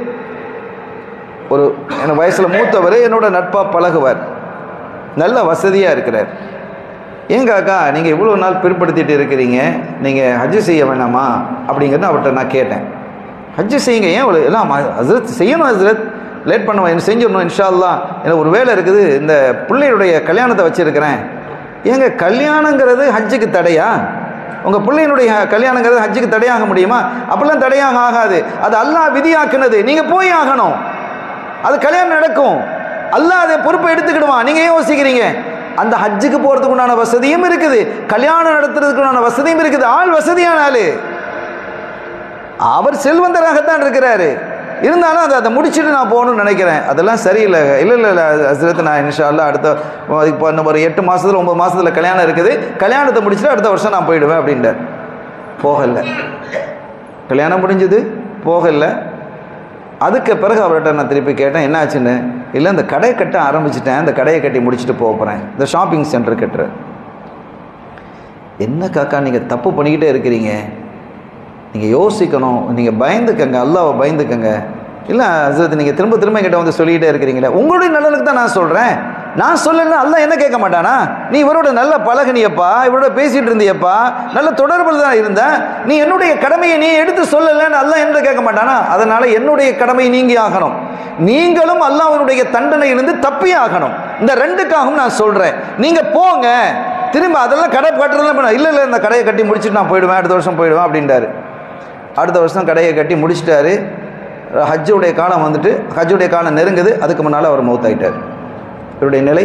ஒரு என் வயசில் மூத்தவர் என்னோட நட்பாக பழகுவார் நல்ல வசதியாக இருக்கிறார் ஏங்க அக்கா நீங்கள் இவ்வளோ நாள் பிற்படுத்திட்டு இருக்கிறீங்க நீங்கள் ஹஜ்ஜு செய்ய வேணாமா அப்படிங்கிறத அவர்கிட்ட நான் கேட்டேன் ஹஜ்ஜு செய்யுங்க ஏன் இவ்வளோ எல்லாம் ஹசரத் செய்யணும் ஹசரத் லேட் பண்ண என்ன செஞ்சிடணும் இன்ஷா அல்லாஹ் எனக்கு ஒரு வேலை இருக்குது இந்த பிள்ளையுடைய கல்யாணத்தை வச்சுருக்கிறேன் ஏங்க கல்யாணங்கிறது ஹஜ்ஜுக்கு தடையா உங்கள் பிள்ளையினுடைய கல்யாணங்கிறது ஹஜ்ஜுக்கு தடையாக முடியுமா அப்படிலாம் தடையாக ஆகாது அது அல்லாஹ் விதியாக்குனது நீங்கள் போய் ஆகணும் அது கல்யாணம் நடக்கும் அல்லாஹ் அதை பொறுப்பை எடுத்துக்கிடுவான் நீங்கள் ஏன் யோசிக்கிறீங்க அந்த ஹஜ்ஜுக்கு போகிறதுக்கு உண்டான வசதியும் இருக்குது கல்யாணம் நடத்துறதுக்கு உண்டான வசதியும் இருக்குது ஆள் வசதியான ஆள் அவர் செல்வந்தராகத்தான் இருக்கிறாரு இருந்தாலும் அதை அதை முடிச்சுட்டு நான் போகணும்னு நினைக்கிறேன் அதெல்லாம் சரியில்லை இல்லை இல்லை இல்லை ஹசரத் நான் இன்ஷா அல்லாஹ் அடுத்த இப்போ இன்னும் ஒரு எட்டு மாதத்தில் ஒம்பது மாதத்தில் கல்யாணம் இருக்குது கல்யாணத்தை முடிச்சுட்டு அடுத்த வருஷம் நான் போயிடுவேன் அப்படின்ட்டார் போகலை கல்யாணம் முடிஞ்சது போகலை அதுக்கு பிறகு அவர்கிட்ட நான் திருப்பி கேட்டேன் என்ன ஆச்சுன்னு இல்லை இந்த கடையை கட்ட ஆரம்பிச்சிட்டேன் இந்த கடையை கட்டி முடிச்சுட்டு போக போகிறேன் இந்த ஷாப்பிங் சென்டர் கட்டுறேன் என்ன காக்கா நீங்கள் தப்பு பண்ணிக்கிட்டே இருக்கிறீங்க நீங்கள் யோசிக்கணும் நீங்கள் பயந்துக்கங்க அல்லாவை பயந்துக்கங்க இல்லை ஹசரத் நீங்கள் திரும்ப திரும்ப என்கிட்ட வந்து சொல்லிக்கிட்டே இருக்கிறீங்களே உங்களுடைய நலனுக்கு தான் நான் சொல்கிறேன் நான் சொல்லலைன்னா அல்லாஹ் என்ன கேட்க மாட்டானா நீ இவரோட நல்ல பழகுனியப்பா இவரோட பேசிகிட்டு இருந்தியப்பா நல்ல தொடர்பில் தான் இருந்த நீ என்னுடைய கடமையை நீ எடுத்து சொல்லலைன்னு அல்லாஹ் என்ன கேட்க மாட்டானா அதனால் என்னுடைய கடமை நீங்கி ஆகணும் நீங்களும் அல்லாஹ்வுடைய தண்டனையிலிருந்து தப்பி ஆகணும் இந்த ரெண்டுக்காகவும் நான் சொல்கிறேன் நீங்கள் போங்க திரும்ப அதெல்லாம் கடை கட்டுறதுலாம் பண்ண இல்லை இல்லை இந்த கடையை கட்டி முடிச்சுட்டு நான் போயிடுவேன் அடுத்த வருஷம் போயிடுவேன் அப்படின்ட்டாரு அடுத்த வருஷம் கடையை கட்டி முடிச்சிட்டாரு ஹஜ்ஜுடைய காலம் வந்துட்டு ஹஜ்ஜுடைய காலம் நெருங்குது அதுக்கு முன்னால் அவர் மௌத்தாயிட்டார் இவருடைய நிலை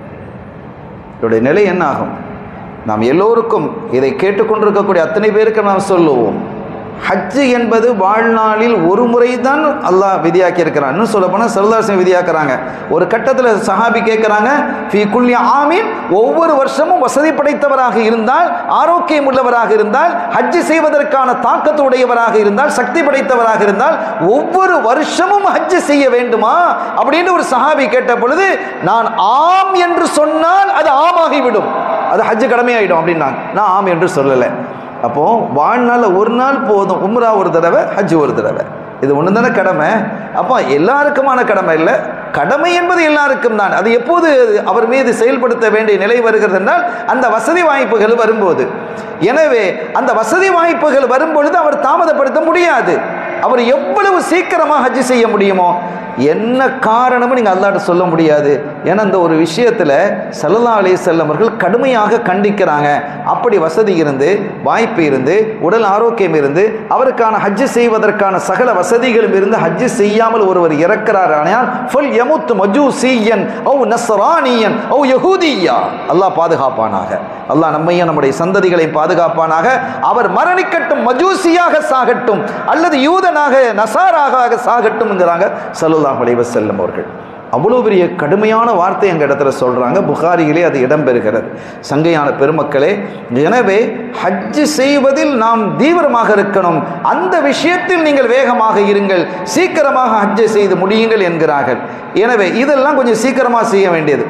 இவருடைய நிலை என்ன ஆகும் நாம் எல்லோருக்கும் இதை கேட்டுக்கொண்டிருக்கக்கூடிய அத்தனை பேருக்கு நாம் சொல்லுவோம் ஹஜ்ஜு என்பது வாழ்நாளில் ஒரு முறை தான் அல்லாஹ் விதியாக்கி இருக்கிறான் இன்னும் சொல்ல போனால் சரதாசன் விதியாக்குறாங்க ஒரு கட்டத்தில் சஹாபி கேட்குறாங்க ஃபி குல்ய ஆமீன் ஒவ்வொரு வருஷமும் வசதி படைத்தவராக இருந்தால் ஆரோக்கியம் உள்ளவராக இருந்தால் ஹஜ்ஜு செய்வதற்கான தாக்கத்து உடையவராக இருந்தால் சக்தி படைத்தவராக இருந்தால் ஒவ்வொரு வருஷமும் ஹஜ்ஜு செய்ய வேண்டுமா அப்படின்னு ஒரு சஹாபி கேட்ட பொழுது நான் ஆம் என்று சொன்னால் அது ஆமாகிவிடும் அது ஹஜ்ஜு கடமையாயிடும் அப்படின்னாங்க நான் ஆம் என்று சொல்லலை அப்போ வாழ்நாளில் ஒரு நாள் போதும் உம்ரா ஒரு தடவை ஹஜ் ஒரு தடவை இது ஒன்று தானே கடமை அப்போ எல்லாருக்குமான கடமை இல்லை கடமை என்பது எல்லாருக்கும் தான் அது எப்போது அவர் மீது செயல்படுத்த வேண்டிய நிலை வருகிறது என்றால் அந்த வசதி வாய்ப்புகள் வரும்போது எனவே அந்த வசதி வாய்ப்புகள் வரும்பொழுது அவர் தாமதப்படுத்த முடியாது அவர் எவ்வளவு சீக்கிரமாக ஹஜ் செய்ய முடியுமோ என்ன காரணமும் நீங்கள் அல்லாட்ட சொல்ல முடியாது ஏன்னா இந்த ஒரு விஷயத்தில் சல்லல்லா அலி அவர்கள் கடுமையாக கண்டிக்கிறாங்க அப்படி வசதி இருந்து வாய்ப்பு இருந்து உடல் ஆரோக்கியம் இருந்து அவருக்கான ஹஜ்ஜு செய்வதற்கான சகல வசதிகளும் இருந்து ஹஜ்ஜு செய்யாமல் ஒருவர் இறக்கிறார் ஆனால் ஃபுல் யமுத் மஜூசியன் ஓ நஸ்ரானியன் ஓ யஹூதியா அல்லாஹ் பாதுகாப்பானாக அல்லாஹ் நம்மையும் நம்முடைய சந்ததிகளை பாதுகாப்பானாக அவர் மரணிக்கட்டும் மஜூசியாக சாகட்டும் அல்லது யூதனாக நசாராக சாகட்டும்ங்கிறாங்க சல்லுல்லாஹ் அலைஹி வஸல்லம் அவர்கள் அவ்வளோ பெரிய கடுமையான வார்த்தை எங்கள் இடத்துல சொல்கிறாங்க புகாரியிலே அது இடம்பெறுகிறது சங்கையான பெருமக்களே எனவே ஹஜ்ஜு செய்வதில் நாம் தீவிரமாக இருக்கணும் அந்த விஷயத்தில் நீங்கள் வேகமாக இருங்கள் சீக்கிரமாக ஹஜ்ஜை செய்து முடியுங்கள் என்கிறார்கள் எனவே இதெல்லாம் கொஞ்சம் சீக்கிரமாக செய்ய வேண்டியது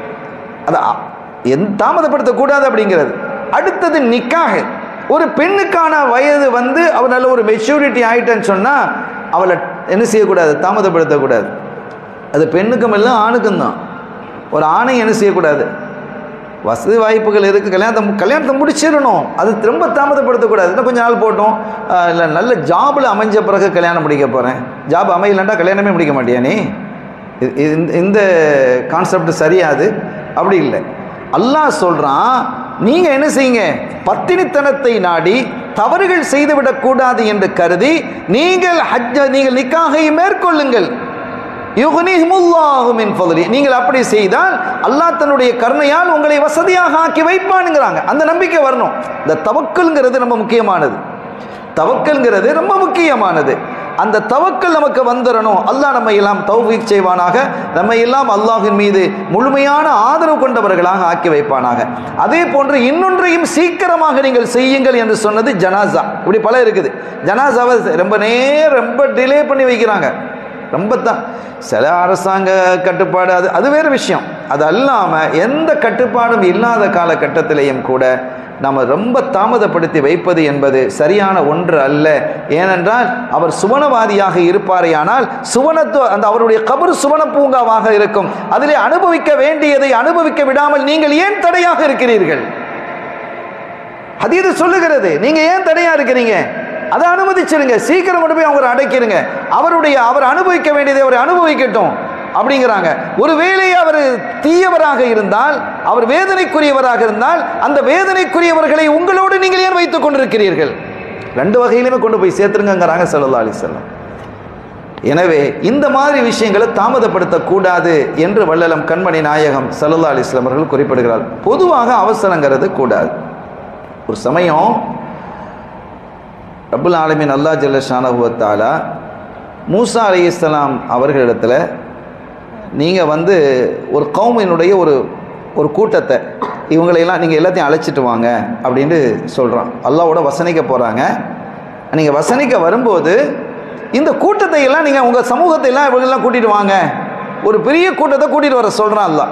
அது அ- எந் தாமதப்படுத்தக்கூடாது அப்படிங்கிறது அடுத்தது நிக்காக ஒரு பெண்ணுக்கான வயது வந்து அவள் நல்ல ஒரு மெச்சூரிட்டி ஆயிட்டேன்னு சொன்னால் அவளை என்ன செய்யக்கூடாது தாமதப்படுத்தக்கூடாது அது பெண்ணுக்கும் இல்லை ஆணுக்கும் தான் ஒரு ஆணை என்ன செய்யக்கூடாது வசதி வாய்ப்புகள் இருக்குது கல்யாணத்தை மு- கல்யாணத்தை முடிச்சிடணும் அது ரொம்ப தாமதப்படுத்தக்கூடாது இன்னும் கொஞ்ச நாள் போட்டோம் இல்லை நல்ல ஜாபில் அமைஞ்ச பிறகு கல்யாணம் முடிக்க போகிறேன் ஜாப் அமையலண்டா கல்யாணமே முடிக்க மாட்டியா நீ இது- இது- இந்த கான்செப்ட் சரியாது அப்படி இல்லை அல்லாஹ் சொல்கிறான் நீங்கள் என்ன செய்யுங்க பத்தினித்தனத்தை நாடி தவறுகள் செய்துவிடக்கூடாது என்று கருதி நீங்கள் ஹஜ்ஜ நீங்கள் நிக்காகை மேற்கொள்ளுங்கள் யுக்னிஹிமுல்லாஹு மின் ஃபضலி நீங்கள் அப்படி செய்தால் அல்லாஹ் தன்னுடைய கருணையால் உங்களை வசதியாக ஆக்கி வைப்பானுங்கிறாங்க அந்த நம்பிக்கை வரணும் இந்த தவக்கல்ங்கிறது ரொம்ப முக்கியமானது தவக்கல்ங்கிறது ரொம்ப முக்கியமானது அந்த தவக்கல் நமக்கு வந்துடணும் அல்லாஹ் நம்ம எல்லாம் தௌஃபீக் செய்வானாக நம்ம எல்லாம் அல்லாஹின் மீது முழுமையான ஆதரவு கொண்டவர்களாக ஆக்கி வைப்பானாக அதே போன்று இன்னொன்றையும் சீக்கிரமாக நீங்கள் செய்யுங்கள் என்று சொன்னது ஜனாசா இப்படி பல இருக்குது ஜனாசாவை ரொம்ப நேரம் ரொம்ப டிலே பண்ணி வைக்கிறாங்க ரொம்ப தான் சில அரசாங்க கட்டுப்பாடு அது அது வேறு விஷயம் அது அல்லாமல் எந்த கட்டுப்பாடும் இல்லாத காலகட்டத்திலேயும் கூட நம்ம ரொம்ப தாமதப்படுத்தி வைப்பது என்பது சரியான ஒன்று அல்ல ஏனென்றால் அவர் சுவனவாதியாக இருப்பாரேயானால் சுவனத்து அந்த அவருடைய கபர் சுவன பூங்காவாக இருக்கும் அதிலே அனுபவிக்க வேண்டியதை அனுபவிக்க விடாமல் நீங்கள் ஏன் தடையாக இருக்கிறீர்கள் அது இது சொல்லுகிறது நீங்க ஏன் தடையா இருக்கிறீங்க அதை அனுமதிச்சிருங்க சீக்கிரம் கொண்டு போய் அவரை அடைக்கிருங்க அவருடைய அவர் அனுபவிக்க வேண்டியதை அவர் அனுபவிக்கட்டும் அப்படிங்கிறாங்க ஒருவேளை அவர் தீயவராக இருந்தால் அவர் வேதனைக்குரியவராக இருந்தால் அந்த வேதனைக்குரியவர்களை உங்களோடு நீங்கள் ஏன் வைத்துக் கொண்டிருக்கிறீர்கள் ரெண்டு வகையிலுமே கொண்டு போய் சேர்த்துருங்கிறாங்க சல்லா அலிசல்லாம் எனவே இந்த மாதிரி விஷயங்களை தாமதப்படுத்தக்கூடாது என்று வள்ளலம் கண்மணி நாயகம் சல்லா அலிஸ்லாம் அவர்கள் குறிப்பிடுகிறார் பொதுவாக அவசரங்கிறது கூடாது ஒரு சமயம் ரப்புல் ஆலமின் அல்லா ஜல்லஷானகுவத்தாலா மூசா அலி இஸ்லாம் அவர்களிடத்தில் நீங்கள் வந்து ஒரு கௌமினுடைய ஒரு ஒரு கூட்டத்தை இவங்களையெல்லாம் நீங்கள் எல்லாத்தையும் அழைச்சிட்டு வாங்க அப்படின்ட்டு சொல்கிறான் அல்லாவோட வசனிக்க போகிறாங்க நீங்கள் வசனிக்க வரும்போது இந்த கூட்டத்தை எல்லாம் நீங்கள் உங்கள் சமூகத்தை எல்லாம் இவங்கெல்லாம் கூட்டிகிட்டு வாங்க ஒரு பெரிய கூட்டத்தை கூட்டிகிட்டு வர சொல்கிறான் அல்லா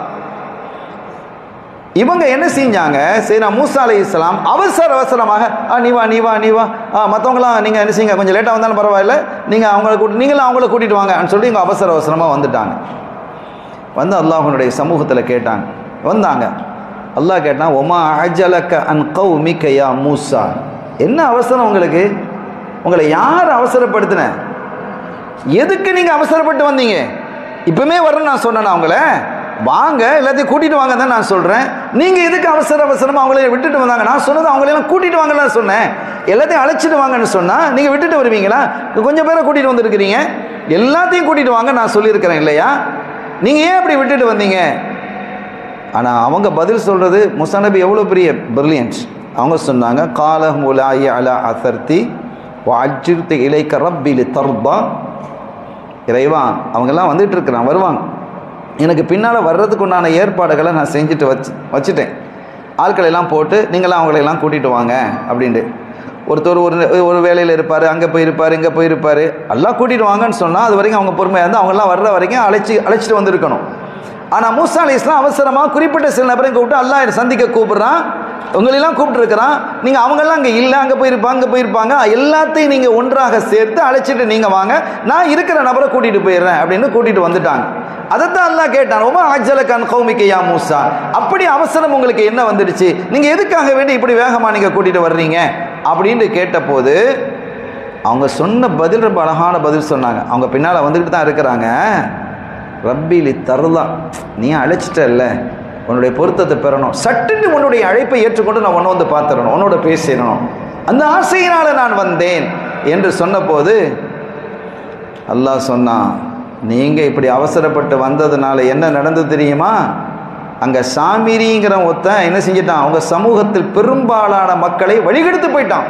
இவங்க என்ன செஞ்சாங்க சரி நான் மூசா அலி இஸ்லாம் அவசர அவசரமாக ஆ நீ வா நீ வா நீ வா ஆ மற்றவங்களாம் நீங்கள் என்ன செய்யுங்க கொஞ்சம் லேட்டாக வந்தாலும் பரவாயில்ல நீங்கள் அவங்கள கூட்டி நீங்களும் அவங்கள கூட்டிகிட்டு வாங்கன்னு சொல்லி இவங்க அவசர அவசரமாக வந்துட்டாங்க வந்து அல்லாஹனுடைய சமூகத்தில் கேட்டாங்க வந்தாங்க அல்லாஹ் கேட்டான் ஒமா அஜலக்க அன் கௌ மிக்கையா மூசா என்ன அவசரம் உங்களுக்கு உங்களை யார் அவசரப்படுத்தின எதுக்கு நீங்கள் அவசரப்பட்டு வந்தீங்க இப்பவுமே வரணும் நான் சொன்னேன் அவங்கள வாங்க எல்லாத்தையும் கூட்டிட்டு வாங்க தான் நான் சொல்கிறேன் நீங்கள் எதுக்கு அவசர அவசரமாக அவங்கள விட்டுட்டு வந்தாங்க நான் சொன்னது அவங்களையெல்லாம் கூட்டிட்டு வாங்கலாம் சொன்னேன் எல்லாத்தையும் அழைச்சிட்டு வாங்கன்னு சொன்னால் நீங்கள் விட்டுட்டு வருவீங்களா கொஞ்சம் பேரை கூட்டிகிட்டு வந்திருக்கிறீங்க எல்லாத்தையும் கூட்டிகிட்டு வாங்க நான் சொல்லியிருக்கிறேன் இல்லையா நீங்கள் ஏன் அப்படி விட்டுட்டு வந்தீங்க ஆனால் அவங்க பதில் சொல்கிறது முசானபி எவ்வளோ பெரிய பிரில்லியன்ஸ் அவங்க சொன்னாங்க கால முலாயி அலா அசர்த்தி அஜிர்த்து இலைக்க ரப்பிலி தர்பா இறைவா அவங்கெல்லாம் வந்துட்டு இருக்கிறான் வருவாங்க எனக்கு பின்னால் வர்றதுக்கு உண்டான ஏற்பாடுகளை நான் செஞ்சுட்டு வச்சு வச்சுட்டேன் ஆட்களை எல்லாம் போட்டு நீங்களாம் அவங்களையெல்லாம் கூட்டிகிட்டு வாங்க அப்படின்ட்டு ஒருத்தர் ஒரு ஒரு வேலையில் இருப்பார் அங்கே போயிருப்பார் இங்கே போயிருப்பார் எல்லாம் கூட்டிகிட்டு வாங்கன்னு சொன்னால் அது வரைக்கும் அவங்க பொறுமையாக இருந்தால் அவங்கெல்லாம் வர்ற வரைக்கும் அழைச்சி அழைச்சிட்டு வந்திருக்கணும் ஆனால் மூசா அலி இஸ்லாம் அவசரமாக குறிப்பிட்ட சில நபரையும் கூப்பிட்டு அல்லாஹ் சந்திக்க கூப்பிட்றான் உங்களெல்லாம் கூப்பிட்டுருக்கிறான் நீங்கள் அவங்கெல்லாம் அங்கே இல்லை அங்கே போயிருப்பாங்க அங்கே போயிருப்பாங்க எல்லாத்தையும் நீங்கள் ஒன்றாக சேர்த்து அழைச்சிட்டு நீங்கள் வாங்க நான் இருக்கிற நபரை கூட்டிகிட்டு போயிடுறேன் அப்படின்னு கூட்டிகிட்டு வந்துட்டாங்க அதைத்தான் அல்லாஹ் கேட்டான் உமா அஜலக்கான் கௌமிக்கையா மூசா அப்படி அவசரம் உங்களுக்கு என்ன வந்துடுச்சு நீங்கள் எதுக்காக வேண்டி இப்படி வேகமாக நீங்கள் கூட்டிகிட்டு வர்றீங்க அப்படின்னு கேட்டபோது அவங்க சொன்ன பதில் ரொம்ப அழகான பதில் சொன்னாங்க அவங்க பின்னால் வந்துக்கிட்டு தான் இருக்கிறாங்க ரப்பிலி தருதா நீ அழைச்சிட்டல்ல உன்னுடைய பொருத்தத்தை பெறணும் சட்டுன்னு உன்னுடைய அழைப்பை ஏற்றுக்கொண்டு நான் உன்னை வந்து பார்த்துடணும் உன்னோட பேசிடணும் அந்த ஆசையினால் நான் வந்தேன் என்று சொன்னபோது அல்லாஹ் சொன்னான் நீங்கள் இப்படி அவசரப்பட்டு வந்ததுனால என்ன நடந்தது தெரியுமா அங்கே சாமிரிங்கிற ஒருத்தன் என்ன செஞ்சிட்டான் அவங்க சமூகத்தில் பெரும்பாலான மக்களை வழிகெடுத்து போயிட்டான்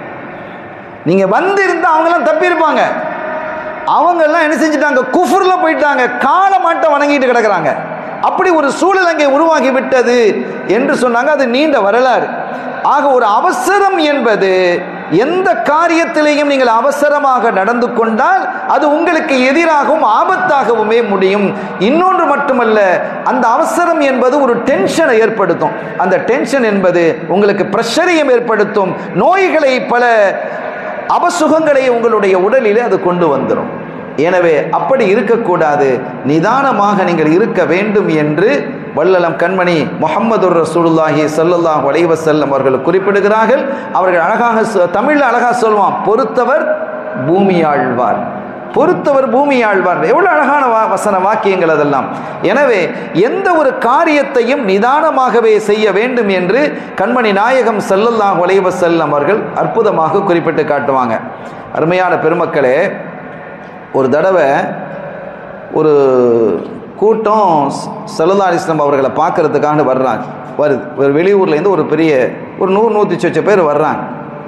நீங்கள் வந்திருந்தா அவங்கெல்லாம் தப்பியிருப்பாங்க அவங்கெல்லாம் என்ன செஞ்சிட்டாங்க குஃபுரில் போயிட்டாங்க காலமாட்டம் வணங்கிட்டு கிடக்குறாங்க அப்படி ஒரு சூழல் அங்கே உருவாகி விட்டது என்று சொன்னாங்க அது நீண்ட வரலாறு ஆக ஒரு அவசரம் என்பது எந்த காரியத்திலேயும் நீங்கள் அவசரமாக நடந்து கொண்டால் அது உங்களுக்கு எதிராகவும் ஆபத்தாகவுமே முடியும் இன்னொன்று மட்டுமல்ல அந்த அவசரம் என்பது ஒரு டென்ஷனை ஏற்படுத்தும் அந்த டென்ஷன் என்பது உங்களுக்கு பிரஷரையும் ஏற்படுத்தும் நோய்களை பல அபசுகங்களை உங்களுடைய உடலிலே அது கொண்டு வந்துடும் எனவே அப்படி இருக்கக்கூடாது நிதானமாக நீங்கள் இருக்க வேண்டும் என்று வள்ளலம் கண்மணி முகமது ரசூலுல்லாஹி சல்லுல்லாஹ் வலைவசல்லம் அவர்கள் குறிப்பிடுகிறார்கள் அவர்கள் அழகாக தமிழில் அழகாக சொல்வான் பொறுத்தவர் பூமி ஆழ்வார் பொறுத்தவர் பூமி ஆழ்வார் எவ்வளவு அழகான வா வசன வாக்கியங்கள் அதெல்லாம் எனவே எந்த ஒரு காரியத்தையும் நிதானமாகவே செய்ய வேண்டும் என்று கண்மணி நாயகம் செல்லல்லாஹ் வலைவ செல்லம் அவர்கள் அற்புதமாக குறிப்பிட்டு காட்டுவாங்க அருமையான பெருமக்களே ஒரு தடவை ஒரு கூட்டம் சல்லல்லா அலிஸ்லாம் அவர்களை பார்க்கறதுக்காக வர்றாங்க வருது ஒரு வெளியூர்லேருந்து ஒரு பெரிய ஒரு நூறு நூற்றி சொச்ச பேர் வர்றாங்க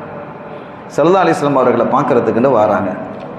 சல்லல்லா அலிஸ்லாம் அவர்களை பார்க்கறதுக்குன்னு வராங்க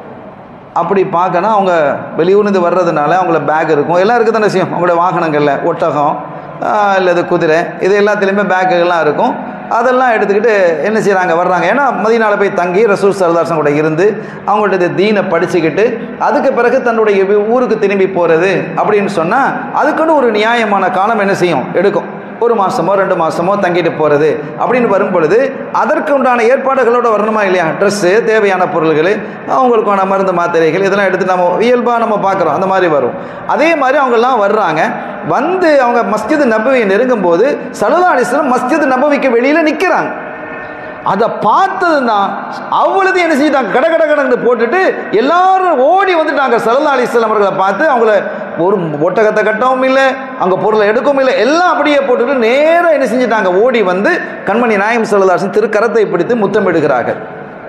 அப்படி பார்க்கணும் அவங்க வெளியூர்லேருந்து வர்றதுனால அவங்கள பேக் இருக்கும் எல்லாம் இருக்குது தானே செய்யும் அவங்களோட வாகனங்களில் ஒட்டகம் இல்லை குதிரை இது எல்லாத்துலேயுமே பேக்குகள்லாம் இருக்கும் அதெல்லாம் எடுத்துக்கிட்டு என்ன செய்கிறாங்க வர்றாங்க ஏன்னா மதியனால போய் தங்கி ரசூல் சரதாசன் கூட இருந்து அவங்கள்ட்ட தீனை படிச்சுக்கிட்டு அதுக்கு பிறகு தன்னுடைய ஊருக்கு திரும்பி போகிறது அப்படின்னு சொன்னால் அதுக்குன்னு ஒரு நியாயமான காலம் என்ன செய்யும் எடுக்கும் ஒரு மாதமோ ரெண்டு மாதமோ தங்கிட்டு போகிறது அப்படின்னு வரும் பொழுது அதற்கு உண்டான ஏற்பாடுகளோடு வரணுமா இல்லையா ட்ரெஸ்ஸு தேவையான பொருள்கள் அவங்களுக்கான மருந்து மாத்திரைகள் இதெல்லாம் எடுத்து நம்ம இயல்பாக நம்ம பார்க்குறோம் அந்த மாதிரி வரும் அதே மாதிரி அவங்கெல்லாம் வர்றாங்க வந்து அவங்க மஸ்ஜித் நபவியை நெருங்கும் போது சலுதா அலிஸ்லம் மஸ்ஜித் நபவிக்கு வெளியில் நிற்கிறாங்க அதை பார்த்ததுன்னா அவ்வளவு என்ன செஞ்சுட்டாங்க கட கட கடந்து போட்டுட்டு எல்லாரும் ஓடி வந்துட்டாங்க சல்லா அலிஸ்லாம் அவர்களை பார்த்து அவங்கள ஒரு ஒட்டகத்தை கட்டவும் இல்லை அங்கே பொருளை எடுக்கவும் இல்லை எல்லாம் அப்படியே போட்டுட்டு நேராக என்ன செஞ்சுட்டாங்க ஓடி வந்து கண்மணி நாயம் சல்லதாசன் திருக்கரத்தை பிடித்து முத்தமிடுகிறார்கள்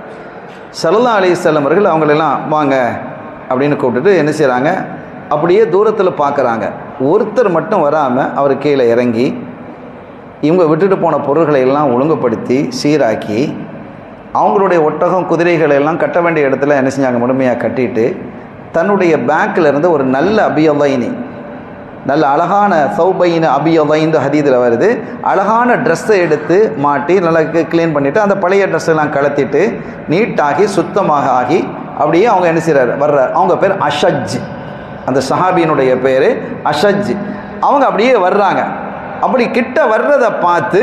சல்லா அலிஸ்லாம் அவர்கள் அவங்களெல்லாம் வாங்க அப்படின்னு கூப்பிட்டுட்டு என்ன செய்கிறாங்க அப்படியே தூரத்தில் பார்க்குறாங்க ஒருத்தர் மட்டும் வராமல் அவர் கீழே இறங்கி இவங்க விட்டுட்டு போன பொருள்களை எல்லாம் ஒழுங்குபடுத்தி சீராக்கி அவங்களுடைய ஒட்டகம் குதிரைகளை எல்லாம் கட்ட வேண்டிய இடத்துல என்ன செஞ்சாங்க முழுமையாக கட்டிட்டு தன்னுடைய பேக்கில் இருந்து ஒரு நல்ல அபியலைனி நல்ல அழகான சௌபைன அபியலைந்து ஹதீதில் வருது அழகான ட்ரெஸ்ஸை எடுத்து மாட்டி நல்லா க்ளீன் பண்ணிவிட்டு அந்த பழைய ட்ரெஸ் எல்லாம் கலத்திட்டு நீட்டாகி சுத்தமாக ஆகி அப்படியே அவங்க என்ன செய்கிறார் வர்ற அவங்க பேர் அஷஜ் அந்த சஹாபியினுடைய பேர் அஷஜ் அவங்க அப்படியே வர்றாங்க அப்படி கிட்ட வர்றதை பார்த்து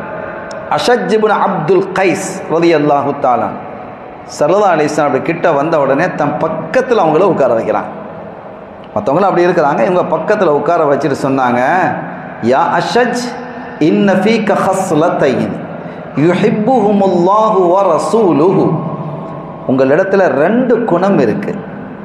அஷஜிபுன் அப்துல் கைஸ் ரதி அல்லாஹு தாலான் சரதா அலிஸ்லாம் அப்படி கிட்ட வந்த உடனே தன் பக்கத்தில் அவங்கள உட்கார வைக்கிறான் மற்றவங்களும் அப்படி இருக்கிறாங்க இவங்க பக்கத்தில் உட்கார வச்சுட்டு சொன்னாங்க யா அஷஜ் இன்ன ஃபீக ஹஸ்லத்தைன் யுஹிப்புஹுமுல்லாஹு வ ரசூலுஹு உங்களிடத்துல ரெண்டு குணம் இருக்குது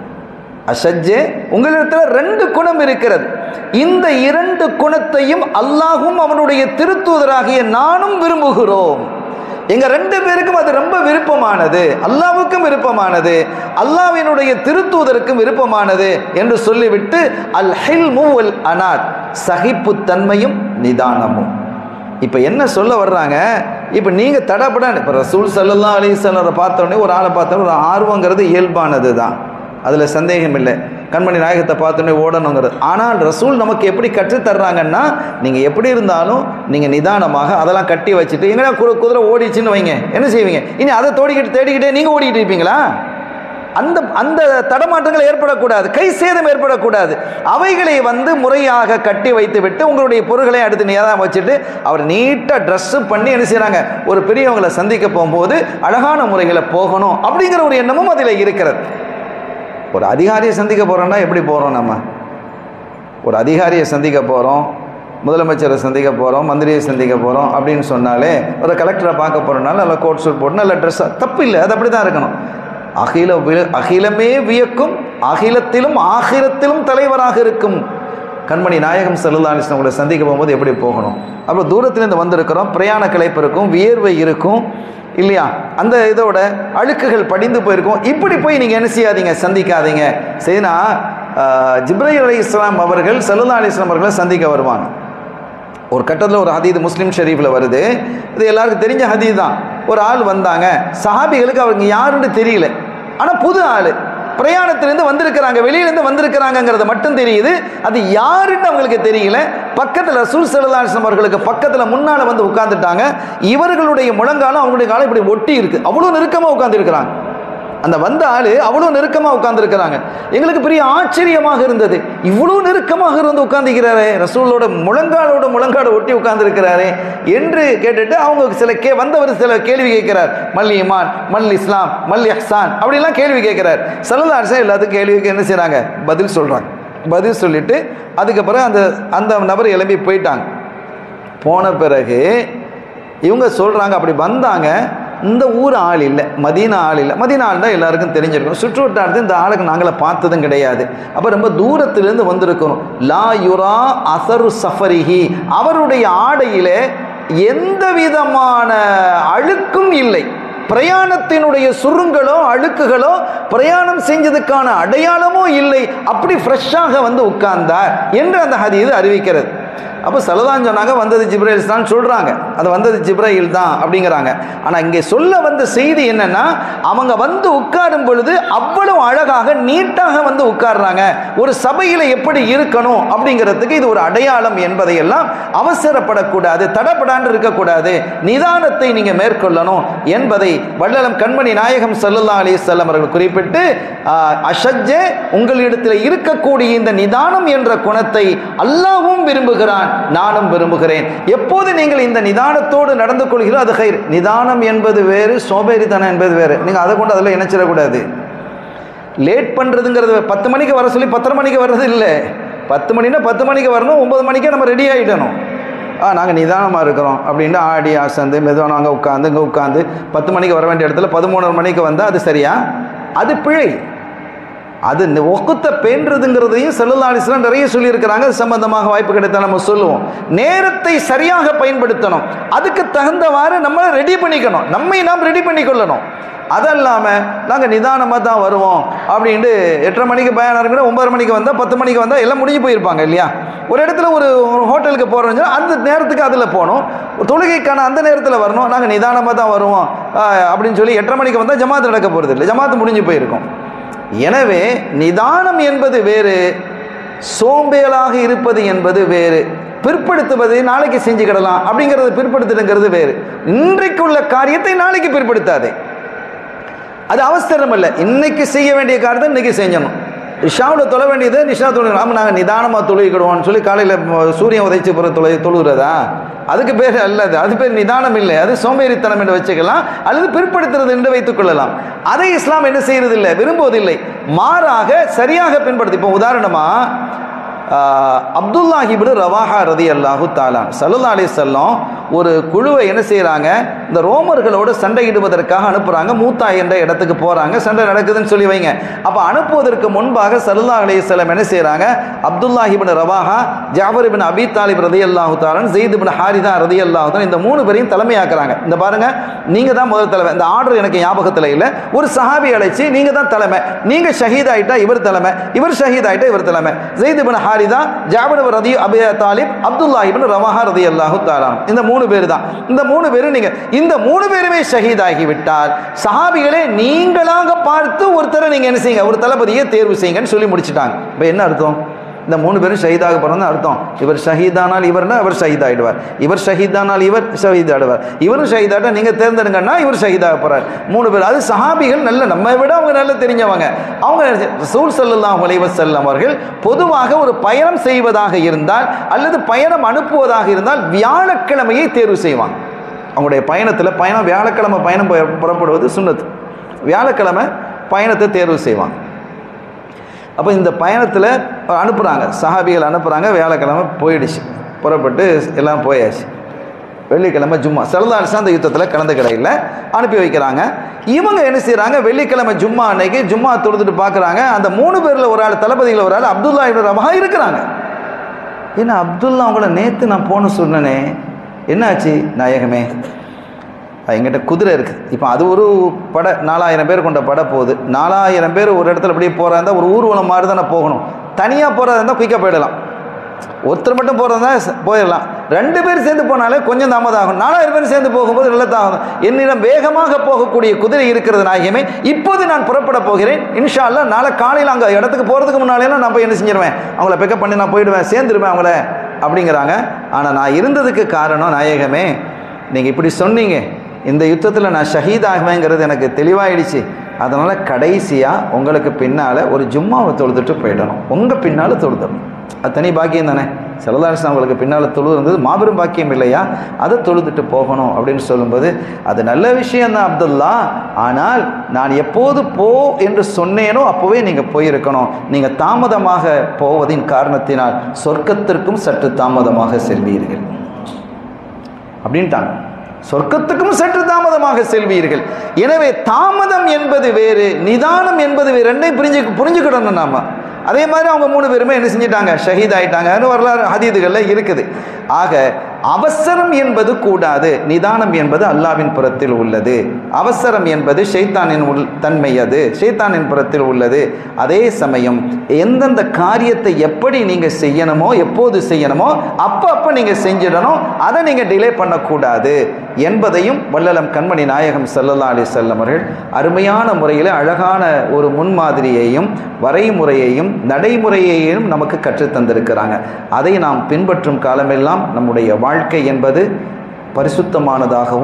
அசஜ்ஜே உங்களிடத்தில் ரெண்டு குணம் இருக்கிறது இந்த இரண்டு குணத்தையும் அல்லாஹும் அவனுடைய திருத்தூதராகிய நானும் விரும்புகிறோம் எங்க ரெண்டு பேருக்கும் அது ரொம்ப விருப்பமானது அல்லாவுக்கும் விருப்பமானது அல்லாவினுடைய திருத்தூதருக்கும் விருப்பமானது என்று சொல்லிவிட்டு அல் ஹில்மு அல் அனாத் சகிப்புத்தன்மையும் நிதானமும் இப்போ என்ன சொல்ல வர்றாங்க இப்போ நீங்கள் தடப்படான்னு இப்போ ரசூல் சல்லா அலிஸ்வலரை பார்த்தோடனே ஒரு ஆளை பார்த்தோன்னே ஒரு ஆர்வங்கிறது இயல்பானது தான் அதில் சந்தேகம் இல்லை கண்மணி நாயகத்தை பார்த்தோன்னே ஓடணுங்கிறது ஆனால் ரசூல் நமக்கு எப்படி கற்றுத்தர்றாங்கன்னா நீங்கள் எப்படி இருந்தாலும் நீங்கள் நிதானமாக அதெல்லாம் கட்டி வச்சுட்டு எங்கன்னா கு குதிரை ஓடிச்சுன்னு வைங்க என்ன செய்வீங்க இனி அதை தோடிக்கிட்டு தேடிக்கிட்டே நீங்கள் ஓடிக்கிட்டு இருப்பீங்களா அந்த அந்த தடமாற்றங்கள் ஏற்படக்கூடாது கை சேதம் ஏற்படக்கூடாது அவைகளை வந்து முறையாக கட்டி வைத்து விட்டு உங்களுடைய பொருட்களை அடுத்து நேராக வச்சுட்டு அவர் நீட்டாக ட்ரெஸ்ஸு பண்ணி என்ன செய்கிறாங்க ஒரு பெரியவங்களை சந்திக்க போகும்போது அழகான முறைகளை போகணும் அப்படிங்கிற ஒரு எண்ணமும் அதில் இருக்கிறது ஒரு அதிகாரியை சந்திக்க போகிறோம்னா எப்படி போகிறோம் நம்ம ஒரு அதிகாரியை சந்திக்க போகிறோம் முதலமைச்சரை சந்திக்க போகிறோம் மந்திரியை சந்திக்க போகிறோம் அப்படின்னு சொன்னாலே ஒரு கலெக்டரை பார்க்க போகிறனால நல்ல கோட் சூட் போட்டு நல்ல ட்ரெஸ் தப்பு இல்லை அது அப்படி தான் இருக்கணும் அகில வி- அகிலமே வியக்கும் அகிலத்திலும் ஆகிரத்திலும் தலைவராக இருக்கும் கண்மணி நாயகம் செல்லுல்லாலிஸ்லம் உங்களை சந்திக்க போகும்போது எப்படி போகணும் அப்போ தூரத்திலேருந்து வந்திருக்கிறோம் பிரயாண களைப்பு இருக்கும் வியர்வை இருக்கும் இல்லையா அந்த இதோட அழுக்குகள் படிந்து போயிருக்கும் இப்படி போய் நீங்கள் என்ன செய்யாதீங்க சந்திக்காதீங்க சரினா ஜிப்ரஹிம் அலி இஸ்லாம் அவர்கள் சல்லுல்லா அலி இஸ்லாம் அவர்களை சந்திக்க வருவாங்க ஒரு கட்டத்தில் ஒரு ஹதீது முஸ்லீம் ஷெரீஃபில் வருது இது எல்லாருக்கும் தெரிஞ்ச ஹதீத் தான் ஒரு ஆள் வந்தாங்க சஹாபிகளுக்கு அவங்க யாருன்னு தெரியல ஆனால் புது ஆள் பிரயாணத்திலேருந்து வந்திருக்கிறாங்க வெளியிலேருந்து வந்திருக்கிறாங்கங்கிறது மட்டும் தெரியுது அது யாருன்னு அவங்களுக்கு தெரியல பக்கத்தில் ரசூல் செல்லாசம் அவர்களுக்கு பக்கத்தில் முன்னால் வந்து உட்காந்துட்டாங்க இவர்களுடைய முழங்காலம் அவங்களுடைய காலம் இப்படி ஒட்டி இருக்கு அவ்வளோ நெருக்கமாக உட்காந்துருக்கிறாங்க அந்த வந்த ஆளு அவ்வளோ நெருக்கமாக உட்கார்ந்துருக்கிறாங்க எங்களுக்கு பெரிய ஆச்சரியமாக இருந்தது இவ்வளோ நெருக்கமாக இருந்து உட்கார்ந்துக்கிறாரே ரசூலோட முழங்காலோட முழங்காடு ஒட்டி உட்கார்ந்துருக்கிறாரே என்று கேட்டுட்டு அவங்க சில கே வந்தவர் சில கேள்வி கேட்கிறார் மல் ஈமான் மல் இஸ்லாம் மல் இஹ்சான் அப்படிலாம் கேள்வி கேட்கிறார் சல்லா அரசன் எல்லாத்துக்கும் கேள்விக்கு என்ன செய்றாங்க பதில் சொல்றாங்க பதில் சொல்லிட்டு அதுக்கப்புறம் அந்த அந்த நபர் எழும்பி போயிட்டாங்க போன பிறகு இவங்க சொல்கிறாங்க அப்படி வந்தாங்க இந்த ஊர் ஆள் இல்லை மதீனா ஆள் இல்லை மதீனா ஆள் தான் எல்லாருக்கும் தெரிஞ்சிருக்கும் சுற்று வட்டாரத்தில் இந்த ஆளுக்கு நாங்கள பார்த்ததும் கிடையாது அப்போ ரொம்ப தூரத்திலிருந்து வந்திருக்கிறோம் லா யுரா அசரு சஃபரிஹி அவருடைய ஆடையிலே எந்த விதமான அழுக்கும் இல்லை பிரயாணத்தினுடைய சுருங்களோ அழுக்குகளோ பிரயாணம் செஞ்சதுக்கான அடையாளமோ இல்லை அப்படி ஃப்ரெஷ்ஷாக வந்து உட்கார்ந்தார் என்று அந்த ஹதீது அறிவிக்கிறது அப்போ சலதான் சொன்னாங்க வந்தது ஜிப்ரைல் தான் சொல்கிறாங்க அது வந்தது ஜிப்ரைல் தான் அப்படிங்கிறாங்க ஆனால் இங்கே சொல்ல வந்த செய்தி என்னன்னா அவங்க வந்து உட்காரும் பொழுது அவ்வளவு அழகாக நீட்டாக வந்து உட்கார்றாங்க ஒரு சபையில் எப்படி இருக்கணும் அப்படிங்கிறதுக்கு இது ஒரு அடையாளம் என்பதையெல்லாம் அவசரப்படக்கூடாது தடப்படாண்டு இருக்கக்கூடாது நிதானத்தை நீங்கள் மேற்கொள்ளணும் என்பதை வள்ளலம் கண்மணி நாயகம் சல்லல்லா அலி அவர்கள் குறிப்பிட்டு ஆஹ், அஷஜ்ஜே உங்களிடத்தில் இருக்கக்கூடிய இந்த நிதானம் என்ற குணத்தை அல்லாஹ்வும் விரும்புகிறான் நானும் விரும்புகிறேன் எப்போது நீங்கள் இந்த நிதானத்தோடு நடந்து கொள்கிறோ அது ஹைர் நிதானம் என்பது வேறு சோபேறித்தனம் என்பது வேறு நீங்கள் அதை கொண்டு அதில் இணைச்சிடக்கூடாது லேட் பண்ணுறதுங்கிறது பத்து மணிக்கு வர சொல்லி பத்தரை மணிக்கு வர்றது இல்லை பத்து மணினா பத்து மணிக்கு வரணும் ஒன்பது மணிக்கே நம்ம ரெடி ஆகிடணும் ஆ நாங்கள் நிதானமாக இருக்கிறோம் அப்படின்ட்டு ஆடி அசந்து மெதுவான அங்கே உட்காந்து இங்கே உட்காந்து பத்து மணிக்கு வர வேண்டிய இடத்துல பதிமூணு மணிக்கு வந்தால் அது சரியா அது பிழை அது இந்த ஒக்குத்தை பேன்றதுங்கிறதையும் செல்லுலாலிஸ்லாம் நிறைய சொல்லியிருக்கிறாங்க அது சம்பந்தமாக வாய்ப்பு கிடைத்தா நம்ம சொல்லுவோம் நேரத்தை சரியாக பயன்படுத்தணும் அதுக்கு தகுந்தவாறு நம்ம ரெடி பண்ணிக்கணும் நம்மை நாம் ரெடி பண்ணிக்கொள்ளணும் அதல்லாமல் நாங்கள் நிதானமாக தான் வருவோம் அப்படின்ட்டு எட்டரை மணிக்கு பயணம் இருக்கிற ஒன்பது மணிக்கு வந்தால் பத்து மணிக்கு வந்தால் எல்லாம் முடிஞ்சு போயிருப்பாங்க இல்லையா ஒரு இடத்துல ஒரு ஒரு ஹோட்டலுக்கு போகிறோம்னு அந்த நேரத்துக்கு அதில் போகணும் தொழுகைக்கான அந்த நேரத்தில் வரணும் நாங்கள் நிதானமாக தான் வருவோம் ஆஹ், அப்படின்னு சொல்லி எட்டரை மணிக்கு வந்தால் ஜமாத்து நடக்க போகிறது இல்லை ஜமாத்து முடிஞ்சு போயிருக்கும் எனவே நிதானம் என்பது வேறு சோம்பேலாக இருப்பது என்பது வேறு பிற்படுத்துவது நாளைக்கு செஞ்சுக்கிடலாம் அப்படிங்கிறது பிற்படுத்துதுங்கிறது வேறு இன்றைக்குள்ள காரியத்தை நாளைக்கு பிற்படுத்தாதே அது அவசரம் இல்லை இன்னைக்கு செய்ய வேண்டிய காரியத்தை இன்னைக்கு செஞ்சணும் இஷாவில் தொழ வேண்டியது நிஷா தொழு ஆமாம் நாங்கள் நிதானமாக தொழுகிக்கிடுவோம்னு சொல்லி காலையில் சூரியன் உதைச்சு பிறகு தொலை தொழுகிறதா அதுக்கு பேர் அல்லது அது பேர் நிதானம் இல்லை அது சோம்பேறித்தனம் என்று வச்சுக்கலாம் அல்லது பிற்படுத்துறது என்று வைத்துக் கொள்ளலாம் அதை இஸ்லாம் என்ன செய்யறதில்லை விரும்புவதில்லை மாறாக சரியாக பின்படுத்தி இப்போ உதாரணமாக அப்துல்லாஹிபின் ரவாஹா ரதி அல்லாஹு தாலான் சல்லா அலி செல்லம் ஒரு குழுவை என்ன செய்கிறாங்க இந்த ரோமர்களோடு சண்டையிடுவதற்காக அனுப்புகிறாங்க மூத்தா என்ற இடத்துக்கு போகிறாங்க சண்டை நடக்குதுன்னு சொல்லி வைங்க அப்போ அனுப்புவதற்கு முன்பாக சல்லா அலி செல்லம் என்ன செய்கிறாங்க Abdullah ibn Rawaha Jafar ibn Abi Talib ரதி அல்லாஹு தாலான் ஜெயித் இபின் ஹாரிதா ரதி அல்லாஹு தாலான் இந்த மூணு பேரையும் தலைமையாக்குறாங்க இந்த பாருங்க நீங்கள் தான் முதல் தலைமை இந்த ஆர்டர் எனக்கு ஞாபகத்தில் இல்லை ஒரு சஹாபி அழைச்சி நீங்கள் தான் தலைமை நீங்கள் ஷஹீத் ஆயிட்டா இவர் தலைமை இவர் ஷஹீத் ஆயிட்டா இவர் தலைமை ஜெயித் இபின் ஹாரிதா ஜாபர் ரதி Abi Talib Abdullah ibn Rawaha ரதி அல்லாஹு தாலான் இந்த மூணு பேர் தான் இந்த மூணு பேரும் நீங்க இந்த மூணு பேருமே ஷஹீத் ஆகிவிட்டால் சஹாபிகளே நீங்களாக பார்த்து ஒருத்தரை நீங்க என்ன செய்யுங்க ஒரு தளபதியை தேர்வு செய்யுங்கன்னு சொல்லி முடிச்சிட்டாங்க இப்போ என்ன அர்த்தம் இந்த மூணு பேரும் ஷஹீதாக போகிறோம்னு அர்த்தம் இவர் ஷஹீதானால் இவர்னா அவர் ஷஹீதாயிடுவார் இவர் ஷஹீதானால் இவர் ஷஹீதாடுவார் இவரும் ஷஹீதாட்டா நீங்கள் தேர்ந்தெடுங்கன்னா இவர் ஷஹீதாக போகிறார் மூணு பேர் அது சஹாபிகள் நல்ல நம்மை விட அவங்க நல்ல தெரிஞ்சவங்க அவங்க சூல் சல்லாஹ் செல்லம் அவர்கள் பொதுவாக ஒரு பயணம் செய்வதாக இருந்தால் அல்லது பயணம் அனுப்புவதாக இருந்தால் வியாழக்கிழமையை தேர்வு செய்வாங்க அவங்களுடைய பயணத்தில் பயணம் வியாழக்கிழமை பயணம் புற- புறப்படுவது சுன்னத்து வியாழக்கிழமை பயணத்தை தேர்வு செய்வாங்க அப்போ இந்த பயணத்தில் அனுப்புகிறாங்க சஹாபிகள் அனுப்புகிறாங்க வியாழக்கிழமை போயிடுச்சு புறப்பட்டு எல்லாம் போயாச்சு வெள்ளிக்கிழமை ஜும்மா செலதாலிசா அந்த யுத்தத்தில் கலந்து கிடையில அனுப்பி வைக்கிறாங்க இவங்க என்ன செய்கிறாங்க வெள்ளிக்கிழமை ஜும்மா அன்னைக்கு ஜும்மா தொடுத்துட்டு பார்க்குறாங்க அந்த மூணு பேரில் ஒரு ஆள் தளபதியில் ஒரு ஆள் அப்துல்லா இப்னு ரவஹா இருக்கிறாங்க ஏன்னா அப்துல்லா அவங்கள நேற்று நான் போன சொன்னனே என்னாச்சு நாயகமே அஹ் எங்கிட்ட குதிரை இருக்குது இப்போ அது ஒரு படை நாலாயிரம் பேர் கொண்ட படை போகுது நாலாயிரம் பேர் ஒரு இடத்துல அப்படியே போகிறா இருந்தால் ஒரு ஊர்வலம் மாதிரி தானே போகணும் தனியாக போகிறதா இருந்தால் குயிக்காக போயிடலாம் ஒருத்தர் மட்டும் போகிறதா போயிடலாம் ரெண்டு பேர் சேர்ந்து போனாலே கொஞ்சம் தாமதம் ஆகும் நாலாயிரம் பேர் சேர்ந்து போகும்போது நல்ல தாமதம் என்னிடம் வேகமாக போகக்கூடிய குதிரை இருக்கிறது நாயகமே இப்போது நான் புறப்பட போகிறேன் இன்ஷா அல்லாஹ் நாளை காலையில் அங்கே இடத்துக்கு போகிறதுக்கு முன்னாலேலாம் நான் போய் என்ன செஞ்சிருவேன் அவங்கள பிக்கப் பண்ணி நான் போயிடுவேன் சேர்ந்துருவேன் அவங்கள அப்படிங்கிறாங்க ஆனால் நான் இருந்ததுக்கு காரணம் நாயகமே நீங்கள் இப்படி சொன்னீங்க இந்த யுத்தத்தில் நான் ஷஹீத் ஆகுவேங்கிறது எனக்கு தெளிவாயிடுச்சு அதனால் கடைசியாக உங்களுக்கு பின்னால் ஒரு ஜும்மாவை தொழுதுட்டு போயிடணும் உங்கள் பின்னால் தொழுதணும் அது தனி பாக்கியம் தானே செலதாரிசன் அவங்களுக்கு பின்னால் தொழு இருந்தது மாபெரும் பாக்கியம் இல்லையா அதை தொழுதுட்டு போகணும் அப்படின்னு சொல்லும்போது அது நல்ல விஷயம்தான் அப்துல்லா ஆனால் நான் எப்போது போ என்று சொன்னேனோ அப்போவே நீங்கள் போயிருக்கணும் நீங்கள் தாமதமாக போவதின் காரணத்தினால் சொர்க்கத்திற்கும் சற்று தாமதமாக செல்வீர்கள் அப்படின்ட்டாங்க சொர்க்கத்துக்கும் சற்று தாமதமாக செல்வீர்கள் எனவே தாமதம் என்பது வேறு நிதானம் என்பது வேறு ரெண்டையும் புரிஞ்சு புரிஞ்சுக்கிடணும் நாம அதே மாதிரி அவங்க மூணு பேருமே என்ன செஞ்சிட்டாங்க ஷஹீத் ஆயிட்டாங்கன்னு வரலாறு ஹதீதுகளில் இருக்குது ஆக அவசரம் என்பது கூடாது நிதானம் என்பது அல்லாவின் புறத்தில் உள்ளது அவசரம் என்பது ஷைத்தானின் உள் தன்மை அது ஷைத்தானின் புறத்தில் உள்ளது அதே சமயம் எந்தெந்த காரியத்தை எப்படி நீங்கள் செய்யணுமோ எப்போது செய்யணுமோ அப்போ அப்போ நீங்கள் செஞ்சிடணும் அதை நீங்கள் டிலே பண்ணக்கூடாது என்பதையும் வள்ளலம் கண்மணி நாயகம் ஸல்லல்லாஹு அலைஹி வஸல்லம் அவர்கள் அருமையான முறையில் அழகான ஒரு முன்மாதிரியையும் வரைமுறையையும் நடைமுறையையும் நமக்கு கற்றுத் தந்திருக்கிறாங்க அதை நாம் பின்பற்றும் காலமெல்லாம் நம்முடைய வாழ்க்கை என்பது பரிசுத்தமானதாகவும்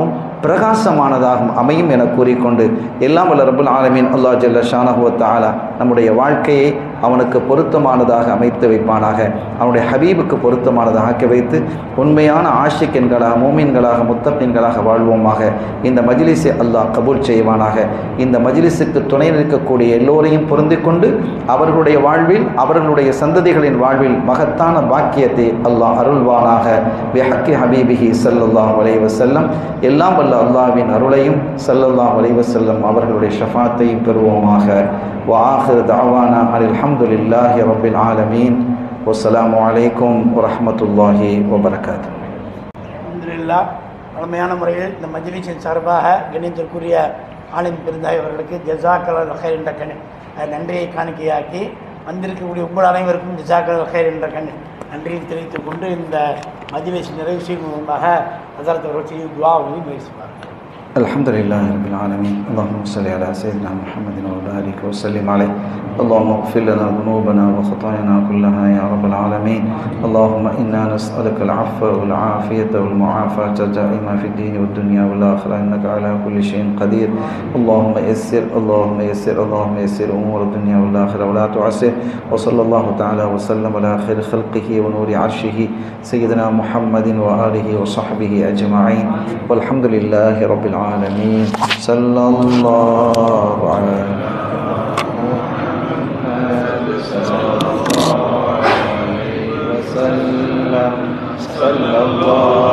பிரகாசமானதாகவும் அமையும் என கூறிக்கொண்டு எல்லாம் வல்ல ரபுல் ஆலமீன் அல்லா ஜல்ல ஷானஹுவத் ஆலா நம்முடைய வாழ்க்கையை அவனுக்கு பொருத்தமானதாக அமைத்து வைப்பானாக அவனுடைய ஹபீபுக்கு பொருத்தமானதாக ஆக்கி வைத்து உண்மையான ஆஷிக்கன்களாக மூமின்களாக முத்தப்பின்களாக வாழ்வோமாக இந்த மஜ்லிஸை அல்லாஹ் கபூல் செய்வானாக இந்த மஜ்லிஸுக்கு துணை நிற்கக்கூடிய எல்லோரையும் பொருந்திக் கொண்டு அவர்களுடைய வாழ்வில் அவர்களுடைய சந்ததிகளின் வாழ்வில் மகத்தான பாக்கியத்தை அல்லாஹ் அருள்வானாக பிஹக்கி ஹபீபிஹி ஸல்லல்லாஹு அலைஹி வஸல்லம் எல்லாம் வல்ல அல்லாஹ்வின் அருளையும் ஸல்லல்லாஹு அலைஹி வஸல்லம் அவர்களுடைய ஷஃபாத்தையும் பெறுவோமாக وآخر دعوانا أن الحمد لله رب العالمين والسلام عليكم ورحمة الله وبركاته அல்ஹம்துலில்லா வளமையான முறையில் இந்த மஜ்லிஸின் சார்பாக கணிதத்திற்குரிய ஆலிம் பெருந்தாய் அவர்களுக்கு ஜசாக்கல் ஹைர் என்ற கண் அஹ் நன்றியை காணிக்கையாக்கி வந்திருக்கக்கூடிய உங்கள் அனைவருக்கும் ஜசாக்கல் ஹைர் என்ற கண் நன்றியை தெரிவித்துக் கொண்டு இந்த மஜ்லிஸ் நிறைவு செய்யும் முன்பாக ஹசரத் அவர்கள் செய்யும் துவாவை முயற்சிப்பார் الحمد لله رب العالمين اللهم صل على سيدنا محمد وبارك وسلم عليه اللهم اغفر لنا ذنوبنا وخطايانا كلها يا رب العالمين اللهم إنا نسألك العفو والعافية والمعافاة دائما في الدين والدنيا والآخرة إنك على كل شيء قدير اللهم يسر اللهم يسر اللهم يسر أمور الدنيا والآخرة ولا تعسر وصلى الله تعالى وسلم على خير خلقه ونور عرشه سيدنا محمد وآله وصحبه أجمعين والحمد لله رب العالمين صلى الله على وسلم صلى الله